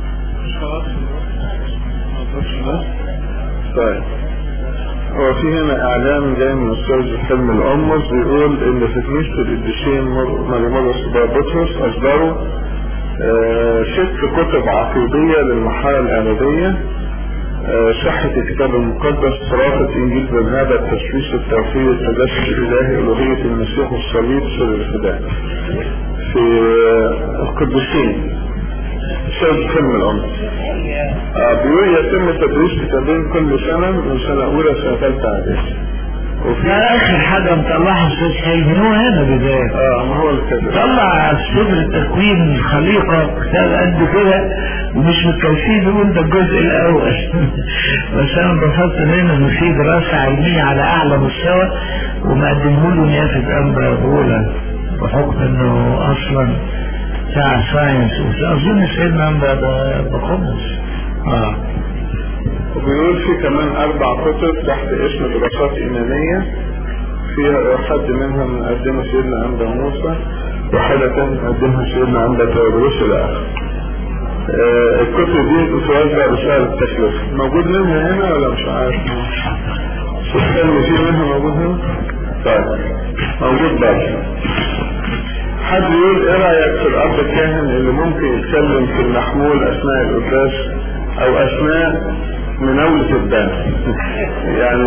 طيب هو في هنا اعلان جاي من استاذ حلم الامس بيقول ان في كنيسه القديسين مريم بطرس اصدروا آه ست كتب عقيديه للمرحله الاعداديه آه صحة الكتاب المقدس صرافة إنجيل برنابا التشويش التوحيد التجسد الإلهي ألوهية المسيح والصليب سر الفداء في القديسين شايف فيلم الأمر آه بيقول يتم تدريس كتابين كل سنة من سنة أولى سنة ثالثة إعدادي وفي اخر حاجة مطلعها استاذ حلمي هو هنا بداية اه ما هو الكتاب طلع سفر التكوين الخليقة كتاب قد كده ومش متكلفين يقول ده الجزء الاول بس انا انبسطت هنا ان في دراسة علمية على اعلى مستوى ومقدمه له نيافة انبا بولا بحكم انه اصلا بتاع ساينس اظن سيدنا انبا بقمص اه وبيقول في كمان أربع كتب تحت اسم دراسات إيمانية فيها حد منها مقدمة سيدنا عند موسى وحاجة تانية مقدمها سيدنا عند تودروس الآخر آه الكتب دي بتوزع بسعر التكلفة موجود منها هنا ولا مش عارف؟ الفيلم فيه منها موجود هنا؟ طيب موجود برضه حد يقول ايه رأيك في الأب الكاهن اللي ممكن يتكلم في المحمول أثناء القداس أو أثناء مناولة الدم يعني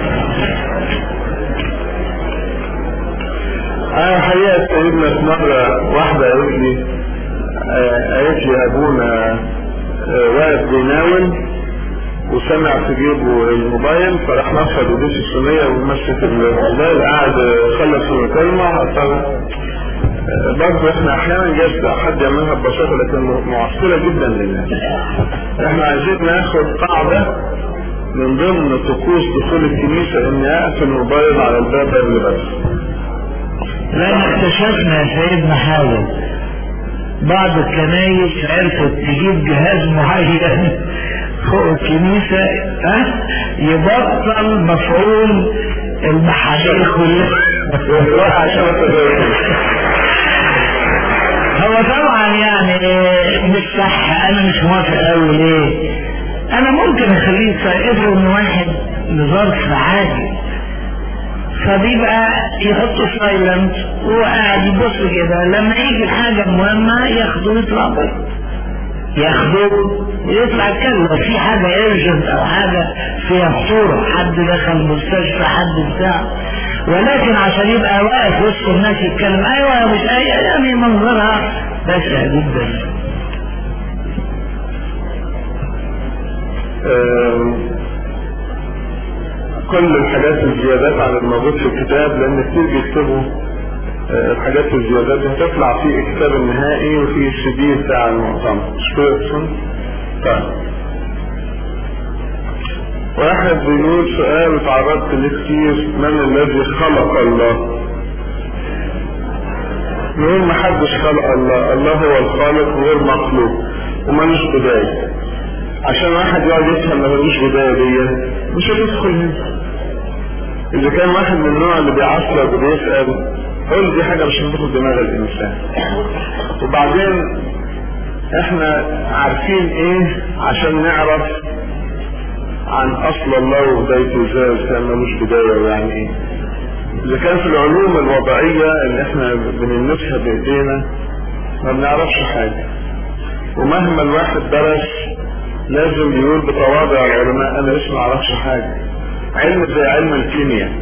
انا حقيقة سيدنا في مرة واحدة قالت لي قالت لي ابونا واقف بيناول وسمع في جيبه الموبايل فراح نفض ايديه الصينية ومسك الموبايل قعد خلص المكالمة برضه احنا احيانا جايز حد يعملها ببساطه لكن معصره جدا للناس. احنا عايزين ناخد قاعده من ضمن طقوس دخول الكنيسه ان اقفل الموبايل على الباب قبل بس. لان اكتشفنا يا سيدنا حاجه بعض الكنايس عرفت تجيب جهاز معين فوق الكنيسه ها يبطل مفعول المحاذير كلها عشان هو طبعا يعني مش صح انا مش موافق قوي ليه انا ممكن اخليه افرض ان واحد لظرف عادي فبيبقى يحطه سايلنت وقاعد يبص كده لما يجي حاجة مهمة ياخده ويطلع بره ياخده ويطلع يتكلم لو في حاجة ايرجنت او حاجة فيها خطورة حد دخل مستشفى حد بتاع ولكن عشان يبقى واقف وسط الناس يتكلم ايوه مش اي يعني منظرها بشع جدا كل الحاجات الزيادات عن الموجود في الكتاب لان كتير بيكتبوا الحاجات الزيادات هتطلع في الكتاب النهائي وفي السي دي بتاع المؤتمر مش كده طيب واحد بيقول سؤال اتعرضت ليه كتير من الذي خلق الله نقول ما حدش خلق الله الله هو الخالق غير مخلوق ومالوش بداية عشان واحد يقعد يفهم ما ملوش بداية دي مش هتدخل هنا اذا كان واحد من النوع اللي بيعصب وبيسأل قول دي حاجة مش هتدخل دماغ الانسان وبعدين احنا عارفين ايه عشان نعرف عن اصل الله وبدايته ازاي كان ملوش بداية ويعني ايه اذا كان في العلوم الوضعية اللي احنا بنلمسها بايدينا ما بنعرفش حاجة ومهما الواحد درس لازم يقول بتواضع العلماء انا لسه ما اعرفش حاجة علم زي علم الكيمياء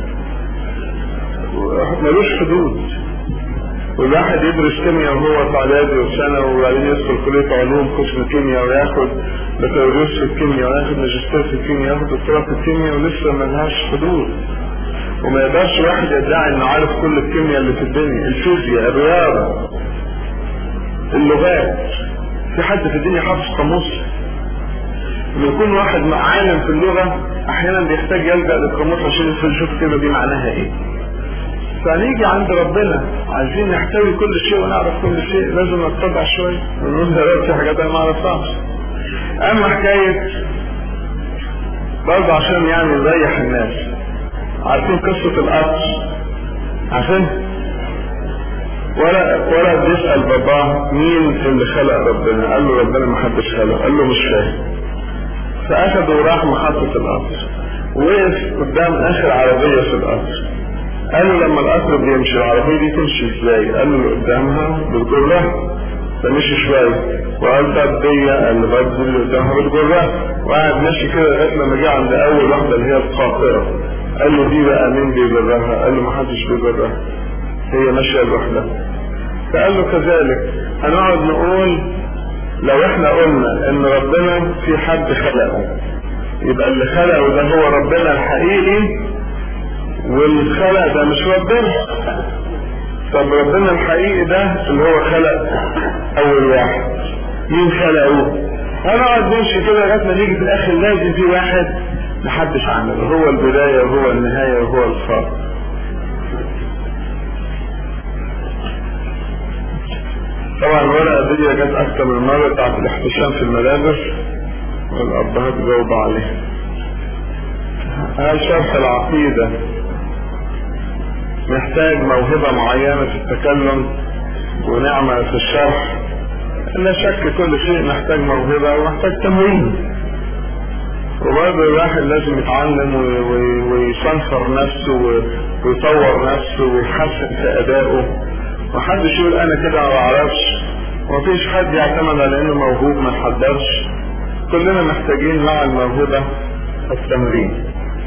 ملوش حدود والواحد يدرس كيمياء وهو في اعدادي وثانوي وبعدين يدخل كلية علوم قسم كيمياء وياخد بكالوريوس في الكيمياء وياخد ماجستير في الكيمياء وياخد دكتوراه في الكيمياء ولسه ملهاش حدود وما يقدرش واحد يدعي انه عارف كل الكيمياء اللي في الدنيا الفيزياء الرياضة اللغات في حد في الدنيا حافظ قاموس لما يكون واحد عالم في اللغة احيانا بيحتاج يلجأ للقاموس عشان يشوف الكلمة دي معناها ايه فنيجي عند ربنا عايزين نحتوي كل شيء ونعرف كل شيء لازم نتبع شوية ونقول ده في حاجات انا ما اعرفهاش اما حكاية برضه عشان يعني نريح الناس عارفين قصة القطر عارفين ولا ولا بيسأل باباه مين اللي خلق ربنا قال له ربنا ما حدش خلق قال له مش فاهم فأخده وراح محطة القطر وقف قدام آخر عربية في القطر قال له لما القطر بيمشي العربية دي تمشي ازاي قال له اللي قدامها بتجرها فمشي شوية وقال طب دي قال له برضه اللي قدامها بتجرها وقعد ماشي كده لغاية لما جه عند أول واحدة اللي هي القاطرة قال له دي بقى مين بيجرها قال له محدش بيجرها هي ماشية لوحدها فقال له كذلك هنقعد نقول لو احنا قلنا ان ربنا في حد خلقه يبقى اللي خلقه ده هو ربنا الحقيقي والخلق ده مش ربنا طب ربنا الحقيقي ده اللي هو خلق اول واحد مين خلقه هنقعد نمشي كده لغايه ما نيجي في الاخر لازم في واحد محدش عمله هو البدايه وهو النهايه وهو الفرق طبعا الورقة دي جت أكتر من مرة بتاعت الاحتشام في المدارس والأبهات جاوبوا عليها. هل شرح العقيدة محتاج موهبة معينة في التكلم ونعمة في الشرح؟ لا شك كل شيء محتاج موهبة ومحتاج تمرين. وبرضه الواحد لازم يتعلم ويصنفر نفسه ويطور نفسه ويحسن في أدائه محدش يقول انا كده ما بعرفش ومفيش حد يعتمد على انه موهوب ما يحضرش كلنا محتاجين مع الموهبة التمرين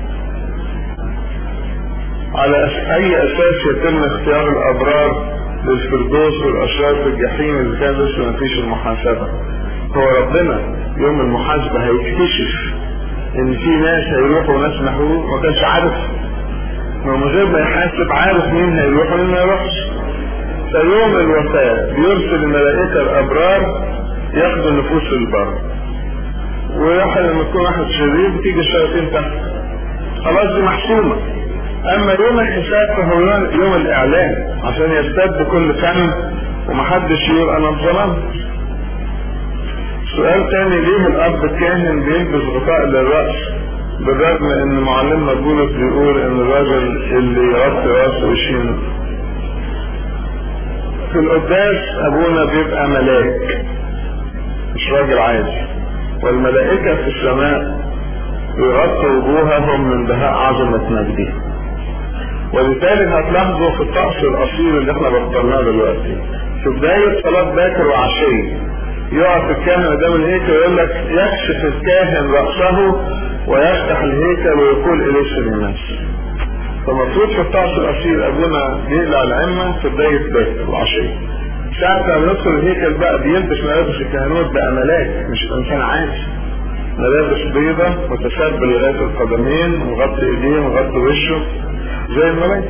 على اي اساس يتم اختيار الابرار للفردوس والاشرار في الجحيم اذا كان لسه مفيش المحاسبة هو ربنا يوم المحاسبة هيكتشف ان في ناس هيروحوا وناس محروق ما كانش عارف من غير ما يحاسب عارف مين هيروح ومين ما يروحش فيوم الوفاة بيرسل الملائكة الأبرار ياخدوا نفوس البر وواحد لما يكون واحد شرير بتيجي الشياطين تحت خلاص دي محسومة أما يوم الحساب فهو يوم الإعلان عشان يستد كل فم ومحدش يقول أنا اتظلمت سؤال تاني ليه الأب الكاهن بيلبس غطاء للرأس بالرغم ان معلمنا بولس بيقول ان الراجل اللي يغطي راسه يشيله في القداس ابونا بيبقى ملاك مش راجل عادي والملائكة في السماء يغطوا وجوههم من بهاء عظمة مجده ولذلك هتلاحظوا في الطقس الاصيل اللي احنا بطلناه دلوقتي في بداية صلاة باكر وعشية يقف الكاهن قدام الهيكل ويقول لك يكشف الكاهن رأسه ويفتح الهيكل ويقول إليس للناس فمفروض في الطقس الأصيل أبونا بيقلع العمة في بداية باكر وعشية ساعة ما يدخل الهيكل بقى بيلبس ملابس الكهنوت بقى ملاك مش إنسان عادي ملابس بيضة متسبل لغاية القدمين مغطي ايديه مغطي وشه زي الملائكة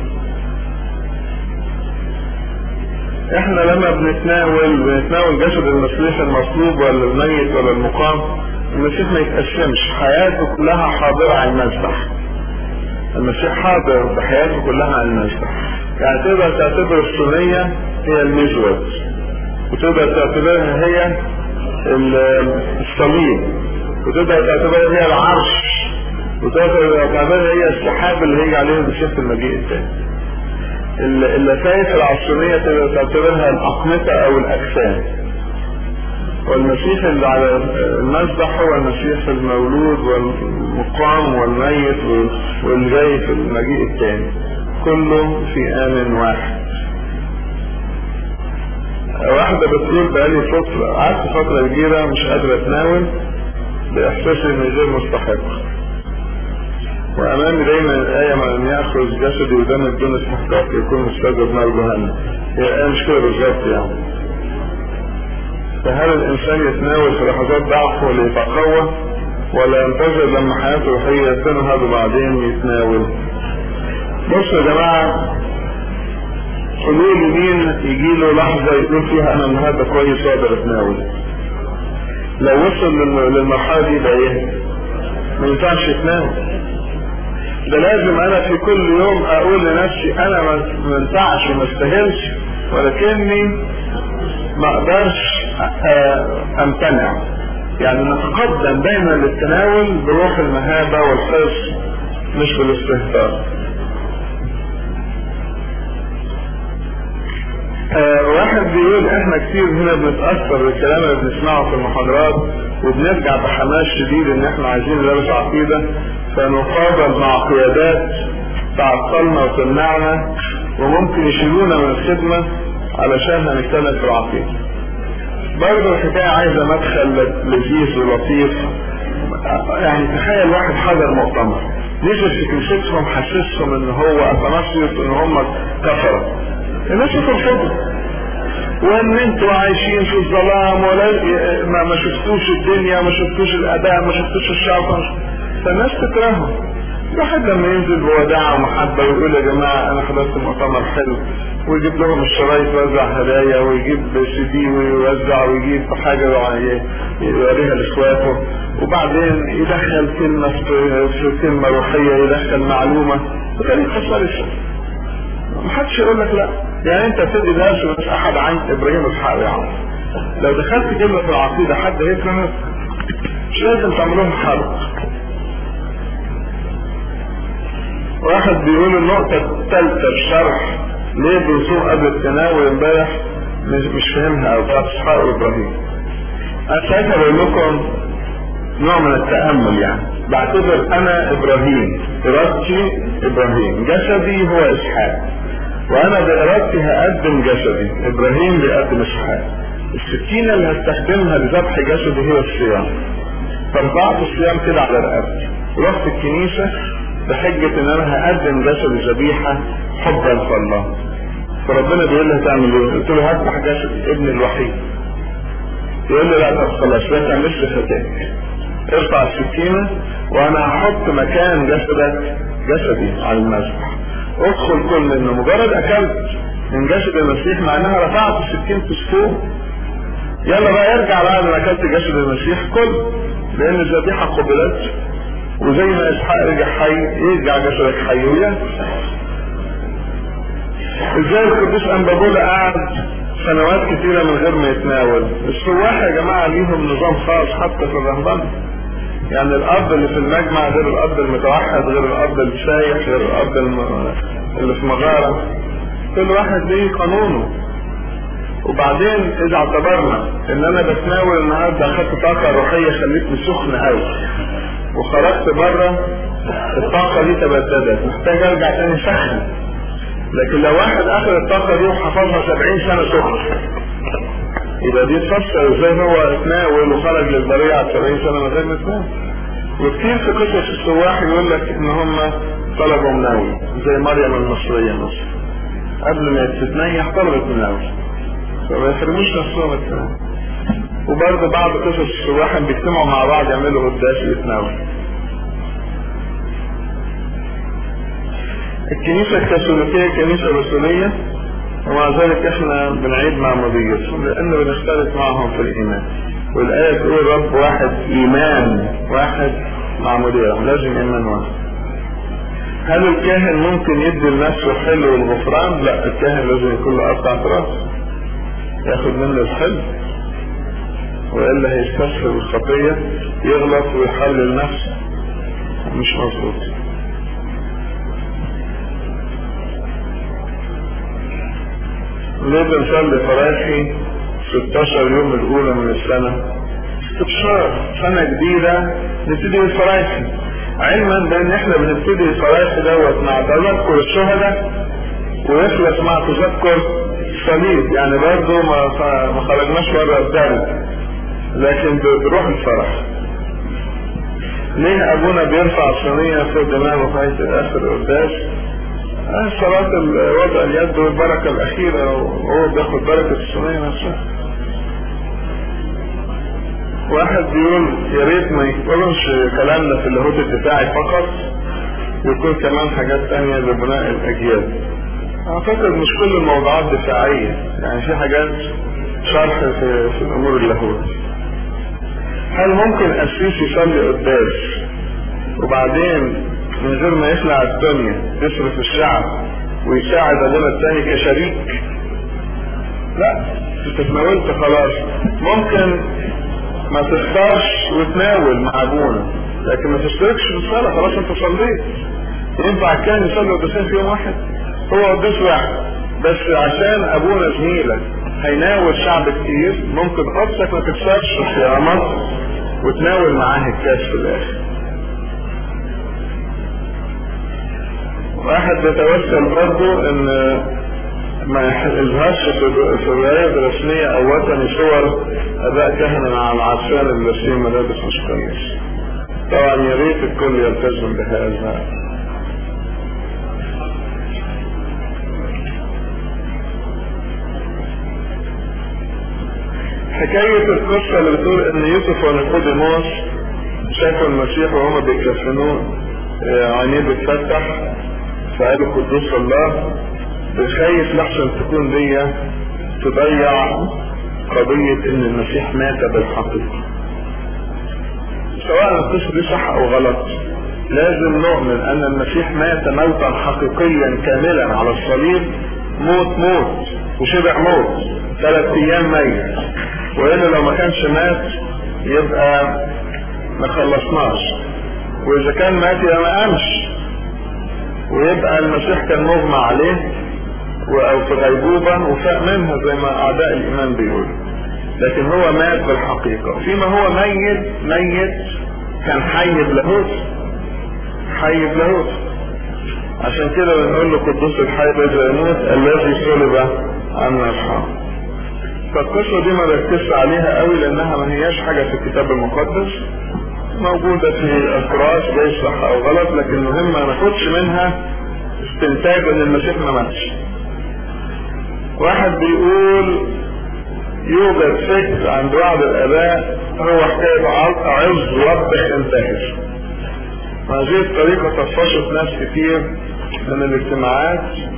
احنا لما بنتناول بنتناول جسد المسيح المصلوب ولا الميت ولا المقام المسيح ما يتقسمش حياته كلها حاضرة على المذبح المسيح حاضر بحياته كلها على المذبح يعني تقدر تعتبر الصينية هي المزود وتقدر تعتبرها هي الصليب وتقدر تعتبرها هي العرش وتعتبرها هي السحاب اللي هيجي عليها بشكل المجيء الثاني اللفايف العصرية تعتبرها الأقمطة أو الأجسام والمسيح اللي على المسبح هو المسيح المولود والمقام والميت والجاي في المجيء الثاني كله في آن واحد واحدة بتقول بقالي فترة قعدت فترة كبيرة مش قادرة اتناول بإحساسي إني غير مستحق وأمامي دايما الآية من يأخذ جسدي ودم بدون استحقاق يكون مستجب نار جهنم هي الآية مش كده بالظبط يعني فهل الإنسان يتناول في لحظات ضعفه ليتقوى ولا ينتظر لما حياته الروحية تنهض وبعدين يتناول بصوا يا جماعة قولوا لي مين يجي له لحظة يقول فيها أنا النهاردة كويس وأقدر أتناول لو وصل للمرحلة دي ده إيه؟ ما ينفعش يتناول ده لازم أنا في كل يوم أقول لنفسي أنا ما ينفعش وما استاهلش ولكني ما أقدرش أمتنع يعني نتقدم دايما للتناول بروح المهابة والحرص مش بالاستهتار آه واحد بيقول احنا كتير هنا بنتأثر بالكلام اللي بنسمعه في المحاضرات وبنرجع بحماس شديد ان احنا عايزين ندرس عقيدة فنقابل مع قيادات تعطلنا وتمنعنا وممكن يشيلونا من الخدمة علشان هنتكلم في العقيدة برضه الحكاية عايزة مدخل لذيذ ولطيف يعني تخيل واحد حضر مؤتمر نزل في كنيستهم حسسهم ان هو اثناسيوس ان هم كفرة الناس ترفضوا وان انتوا عايشين في الظلام ولا ما, ما شفتوش الدنيا ما شفتوش الاداء ما شفتوش الشعب فالناس تكرههم الواحد لما ينزل بوداعة ومحبة ويقول يا جماعة أنا حضرت مؤتمر حلو ويجيب لهم الشرايط ويوزع هدايا ويجيب سي دي ويوزع ويجيب حاجة يوريها لإخواته وبعدين يدخل كلمة في كلمة روحية يدخل معلومة بطريقة سلسة محدش يقول لك لا يعني انت تدي درس بس احد عن ابراهيم اسحاق يعني لو دخلت كلمة في العقيدة حد هيفهمك مش لازم تعملهم حرب واحد بيقول النقطة الثالثة في الشرح ليه بنصوم قبل التناول امبارح مش, مش فاهمها او بتاعت اسحاق وابراهيم انا ساعتها بقول لكم نوع من التأمل يعني بعتبر انا ابراهيم ارادتي ابراهيم جسدي هو اسحاق وانا بارادتي هقدم جسدي ابراهيم بيقدم اسحاق السكينة اللي هستخدمها لذبح جسدي هي الصيام فرفعت الصيام كده على رقبتي رحت الكنيسة بحجة ان انا هقدم جسد ذبيحة حبا في الله فربنا بيقول لي هتعمل ايه؟ قلت له هذبح جسد ابن الوحيد يقول لي لا طب خلاص لا تعملش ختان ارفع السكينة وانا هحط مكان جسدك جسدي على المذبح ادخل كل انه مجرد اكلت من جسد المسيح معناها رفعت السكين في السوق يلا بقى ارجع بعد ما اكلت جسد المسيح كل لان الذبيحة قبلت وزي ما اسحاق رجع حي يرجع جسدك حي ويا ازاي القديس انبابولا قعد سنوات كتيرة من غير ما يتناول السواح يا جماعة ليهم نظام خاص حتى في الرهبنة يعني الاب اللي في المجمع غير الاب المتوحد غير الاب الشايخ غير الاب اللي في مغارة كل واحد ليه قانونه وبعدين اذا اعتبرنا ان انا بتناول النهارده اخدت طاقة روحية خلتني سخن قوي وخرجت بره الطاقة دي تبددت محتاج ارجع تاني سخن لكن لو واحد اخذ الطاقة دي وحفظها 70 سنة سخن يبقى دي تفسر ازاي هو اتناول وخرج للبرية على 70 سنة من غير ما يتناول وكتير في قصص السواح يقول لك ان هم طلبوا مناول زي مريم المصرية مثلا قبل ما تتنيح طلبت مناول فما يحرموش نفسهم التناول وبرضه بعض قصص السواح بيجتمعوا مع بعض يعملوا قداس ويتناول الكنيسة الكاثوليكية كنيسة رسولية ومع ذلك احنا بنعيد معموديتهم لأنه بنختلف معهم في الإيمان والآية تقول رب واحد إيمان واحد معمودية لازم إيمان واحد هل الكاهن ممكن يدي لنفسه حل والغفران؟ لا الكاهن لازم يكون له قطع راس ياخد منه الحل والا هيستسهل الخطية يغلط ويحلل نفسه مش مظبوط ليه بنصلي فراخي 16 يوم الاولى من السنة استبشار سنة جديدة نبتدي الفراخي علما بان احنا بنبتدي الفراخي دوت مع تذكر الشهداء ويخلص مع تذكر الصليب يعني برضه ما ما خرجناش بره الدرب لكن بروح الفرح ليه ابونا بيرفع الصينية فوق دماغه في الاخر القداس آه صلاة وضع اليد والبركة الأخيرة وهو بياخد بركة الصينية نفسها واحد بيقول يا ريت ما يكونش كلامنا في اللاهوت الدفاعي فقط يكون كمان حاجات تانية لبناء الأجيال أعتقد مش كل الموضوعات دفاعية يعني في حاجات شرح في, في الأمور اللاهوت هل ممكن قسيس يصلي قداس وبعدين من غير ما يخلع الدنيا يصرف الشعب ويساعد ابونا الثاني كشريك لا انت اتناولت خلاص ممكن ما تختارش وتناول مع ابونا لكن ما تشتركش في الصلاه خلاص انت صليت ينفع كان يصلي قداسين في يوم واحد هو قداس واحد بس عشان ابونا زميلك هيناول شعب كتير ممكن قدسك ما تكسرش صيامك وتناول معاه الكاس في الاخر واحد بيتوسل برضه ان ما يظهرش في الروايات الرسمية او وطني صور اباء كهنة مع العصيان اللي لابسين ملابس مش كويس طبعا يا ريت الكل يلتزم بهذا حكاية القصة اللي بتقول ان يوسف ونيقوديموس شافوا المسيح وهما بيكفنوه عينيه بتفتح فقالوا قدوس الله بخايف لحسن تكون دي تضيع قضية ان المسيح مات بالحقيقة سواء القصة دي صح او غلط لازم نؤمن ان المسيح مات موتا حقيقيا كاملا على الصليب موت موت وشبع موت ثلاث ايام ميت والا لو ما كانش مات يبقى ما خلصناش واذا كان مات يبقى ما قامش ويبقى المسيح كان مغمى عليه او في غيبوبة وفاق منها زي ما اعداء الايمان بيقولوا لكن هو مات بالحقيقة فيما هو ميت ميت كان حي بلاهوت حي بلاهوت عشان كده بنقول له قدوس الحي الذي يموت الذي صلب عنا اصحابه فالقصة دي ما بركزش عليها قوي لانها ما هياش حاجة في الكتاب المقدس موجودة في أقراص ليس صح أو غلط لكن مهم ما ناخدش منها استنتاج ان المسيح ما ماتش واحد بيقول يوجد فكر عند بعض الآباء هو حكاية عظ وضح انتهر هذه الطريقة طفشت ناس كتير من الاجتماعات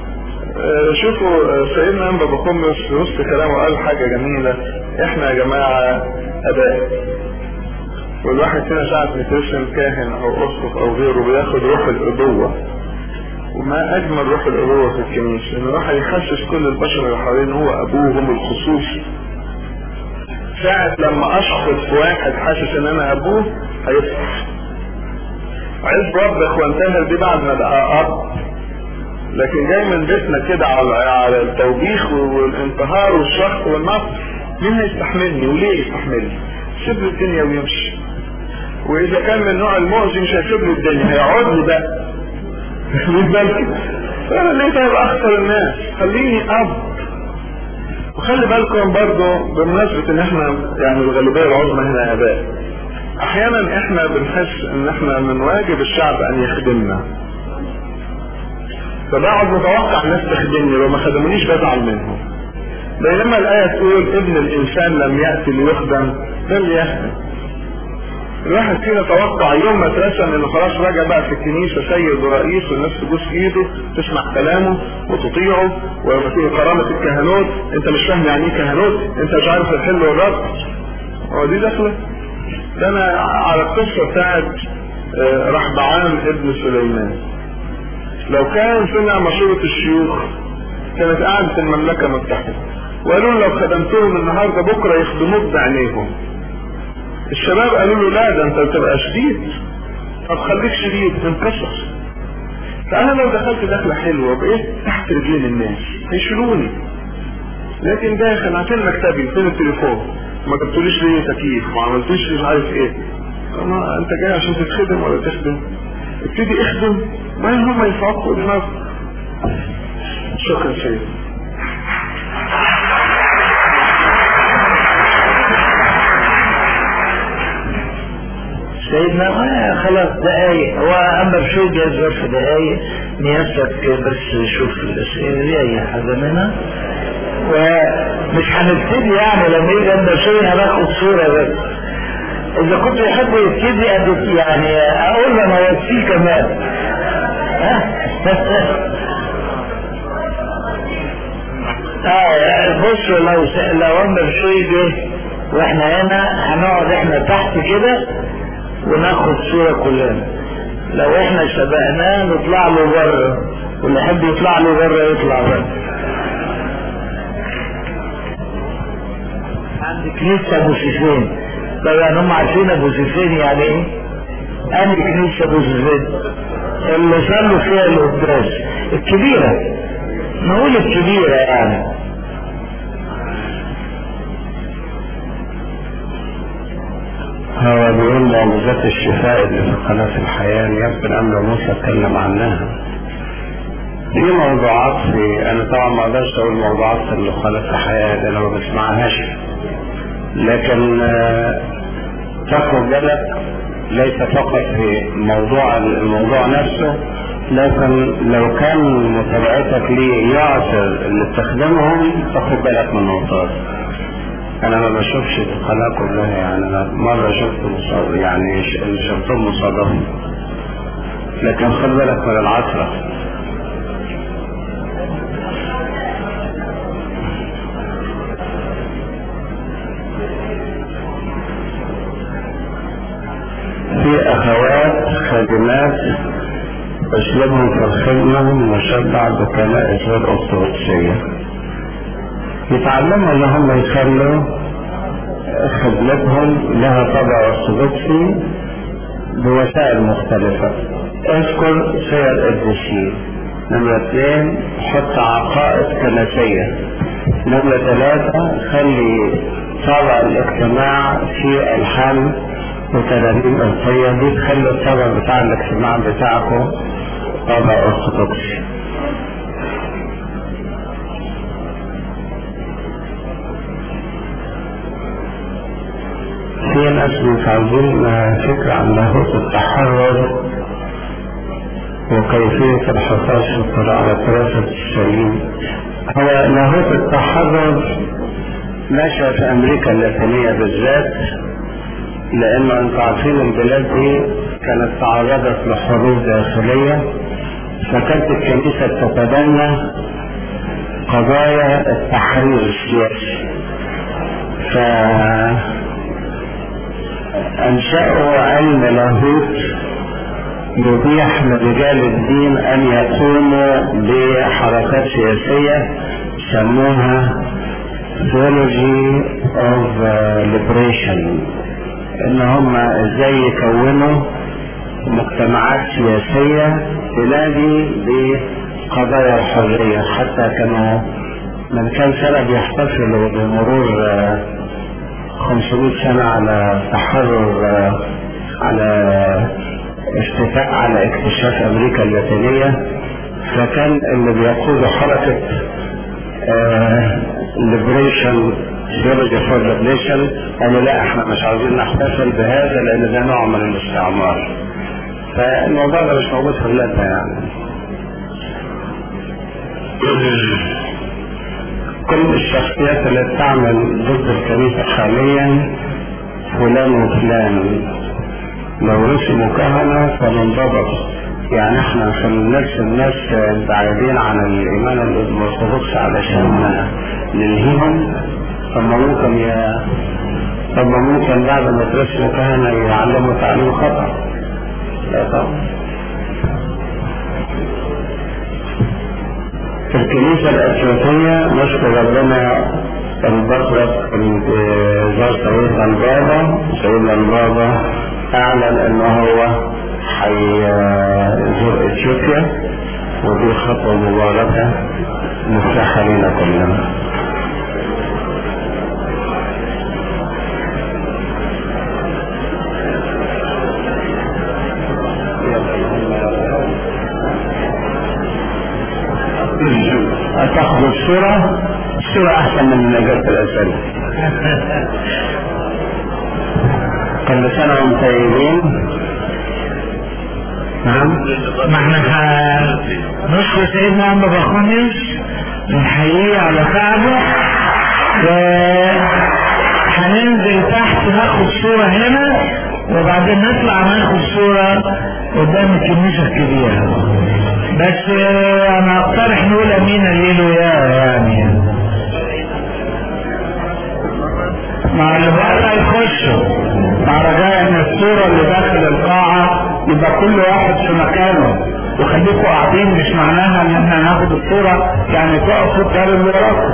شوفوا سيدنا أنبا بقمص في وسط كلامه قال حاجة جميلة احنا يا جماعة أباء والواحد فينا ساعة يترسم كاهن او اسقف او غيره بياخد روح الابوة وما اجمل روح الابوة في الكنيسة ان الواحد يحسس كل البشر اللي حوالين هو ابوهم الخصوصي ساعة لما اشخص في واحد حاسس ان انا ابوه هيفرح عايز ربك وانتهر دي بعد ما بقى اب لكن جاي من بيتنا كده على على التوبيخ والانتهار والشخص والنصر مين هيستحملني وليه يستحملني؟ سيب له الدنيا ويمشي واذا كان من النوع المؤذي مش هيسيب له الدنيا هيقعد لي بقى خليك بالك فانا ليه هيبقى اخطر الناس خليني اب وخلي بالكم برضه بمناسبة ان احنا يعني الغالبية العظمى هنا اباء احيانا احنا بنحس ان احنا من واجب الشعب ان يخدمنا فبقعد متوقع الناس تخدمني لو ما خدمونيش بزعل منهم بينما الآية تقول ابن الإنسان لم يأتي ليخدم بل يخدم الواحد فينا توقع يوم ما اترسم انه خلاص راجع بقى في الكنيسة سيد ورئيس والناس تبوس ايده تسمع كلامه وتطيعه ويبقى فيه كرامة الكهنوت انت مش فاهم يعني ايه كهنوت انت مش عارف الحل والرد هو دي دخلة ده انا على القصة بتاعت رحبعان ابن سليمان لو كان سمع مشورة الشيوخ كانت قاعد في المملكة المتحدة وقالوا له لو خدمتهم النهاردة بكرة يخدموك بعينيهم الشباب قالوا له لا ده انت بتبقى شديد طب خليك شديد تنكسر فانا لو دخلت دخلة حلوة بقيت تحت رجلين الناس هيشيلوني لكن داخل عشان مكتبي فين التليفون ما جبتوليش ليه تكييف ما عملتوش مش عارف ايه ما انت جاي عشان تتخدم ولا تخدم ابتدي اخدم ما هم يفكوا دماغك شكرا سيد سيدنا آه خلاص دقايق هو أما شو جاز بس دقايق نياسك بس شوف الأسئلة دي أي حاجة منها ومش هنبتدي يعني لما يجي أما شو هناخد صورة بس إذا كنت يحب يبتدي أدت- يعني أقول له أنا وصيه كمان ها؟ اه بصوا لو س... لو أمر شوي جه واحنا هنا هنقعد احنا تحت كده وناخد صورة كلنا لو احنا سبقناه نطلع له بره واللي يحب يطلع له بره يطلع بره عند كنيسة ابو سيفين طبعا هم عارفين ابو سيفين يعني ايه انهي كنيسة ابو سيفين اللي صلوا فيها القداس الكبيرة نقول الكبيرة يعني هو بيقول معجزات الشفاء اللي في قناة الحياة يمكن أمر موسى اتكلم عنها في موضوعات في أنا طبعا ما أقدرش أقول موضوعات في اللي في قناة الحياة دي أنا ما بسمعهاش لكن آه، تاخد بالك ليس فقط في موضوع الموضوع نفسه لكن لو كان متابعتك ليه يعثر اللي بتخدمهم تاخد بالك من النقطة دي. انا ما بشوفش القناة كلها يعني انا مرة شفت مصاب يعني ش- شفتهم مصادفة لكن خد بالك من العصرة في اخوات خادمات اسلوبهم في الخدمة مشبع بكنائس غير ارثوذكسية يتعلموا ان هم يخلوا خدمتهم لها طابع ارثوذكسي بوسائل مختلفة اذكر سير الدشين نمرة اثنين حط عقائد كنسية نمرة ثلاثة خلي طابع الاجتماع في الحان وترانيم ألفية دي تخلي الطابع بتاع الاجتماع بتاعكم طابع ارثوذكسي في ناس متعودين فكرة عن لاهوت التحرر وكيفية الحفاظ على التراث السليم هو لاهوت التحرر نشأ في أمريكا اللاتينية بالذات لأنه أنتم عارفين البلاد دي كانت تعرضت لحروب داخلية فكانت الكنيسة تتبنى قضايا التحرير السياسي ف أنشأوا علم لاهوت يتيح لرجال الدين أن يقوموا بحركات سياسية سموها theology of liberation إن هم إزاي يكونوا مجتمعات سياسية تنادي بقضايا الحرية حتى كانوا من كام سنة بيحتفلوا بمرور آه، 500 سنة على تحرر آه، على اشتفاء على اكتشاف امريكا اللاتينية فكان اللي بيقود حركة ليبريشن theology for liberation قالوا لا احنا مش عاوزين نحتفل بهذا لان ده نوع من الاستعمار فالموضوع ده مش موجود في بلادنا يعني كل الشخصيات اللي بتعمل ضد الكنيسة حاليا فلان وفلان لو رسموا كهنة فننضبط يعني احنا عشان نرسم ناس بعيدين عن الايمان الارثوذكس علشان نلهيهم طب ما ممكن يا طب ما ممكن بعد ما ترسموا كهنة يعلموا تعليم خطأ لا طبعا في الكنيسة الأسيوطية نشكر ربنا البطرك زار سيدنا البابا سيدنا البابا أعلن أنه هو هيزور اثيوبيا ودي خطوة مباركة مفتاحة لنا كلنا هتاخد الصورة الصورة أحسن من نجاة الأسئلة كل سنة وانتم طيبين نعم ما احنا نشكر سيدنا عم بخونيس ونحييه على تعبه وهننزل تحت ناخد صورة هنا وبعدين نطلع ناخد صورة قدام الكنيسة الكبيرة بس اه، انا اقترح نقول امين الليل وياه يعني مع اللي بره يخشوا مع رجاء ان الصورة اللي داخل القاعة يبقى كل واحد في مكانه وخليكوا قاعدين مش معناها ان احنا ناخد الصورة يعني تقفوا الدار اللي وراكم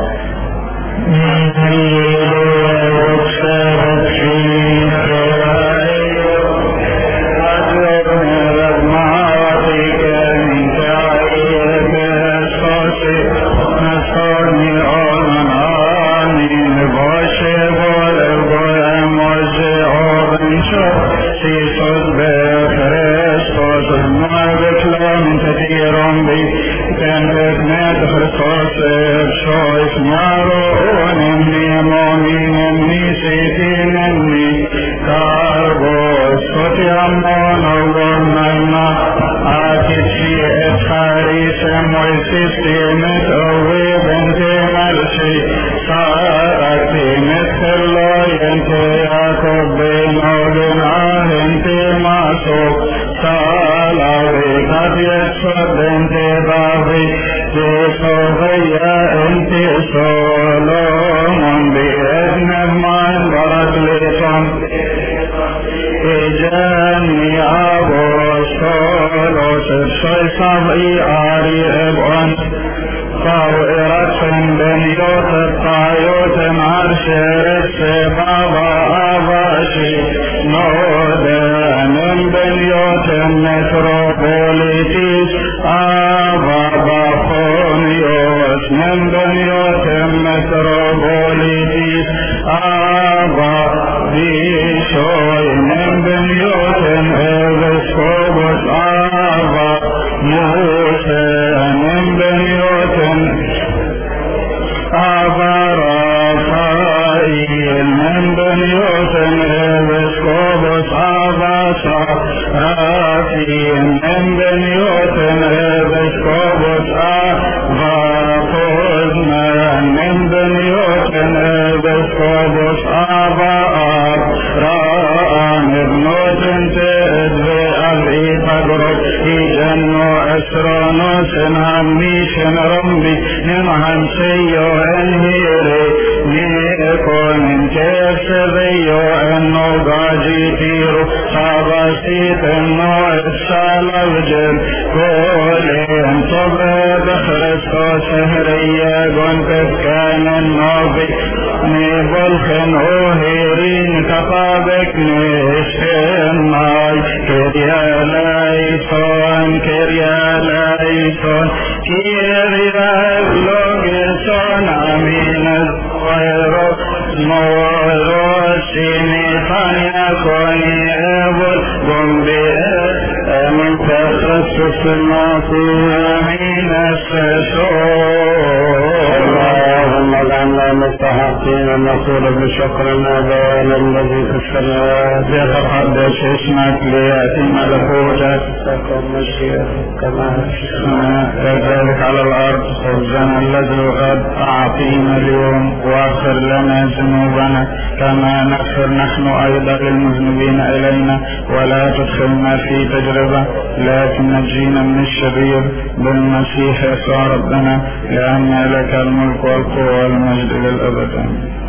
اللهم اجعلنا مستحقين نقول بشكر المولى الذي في السماوات يتقدس اسمك لياتي ملكوتك تكن مشيئتك كما في السماء كذلك على الارض خبزنا الذي قد اعطينا اليوم واغفر لنا ذنوبنا كما نغفر نحن ايضا للمذنبين الينا ولا تدخلنا في تجربه لكن نجينا من الشرير بالمسيح يسوع ربنا لأن لك الملك والقوة والمجد للأبد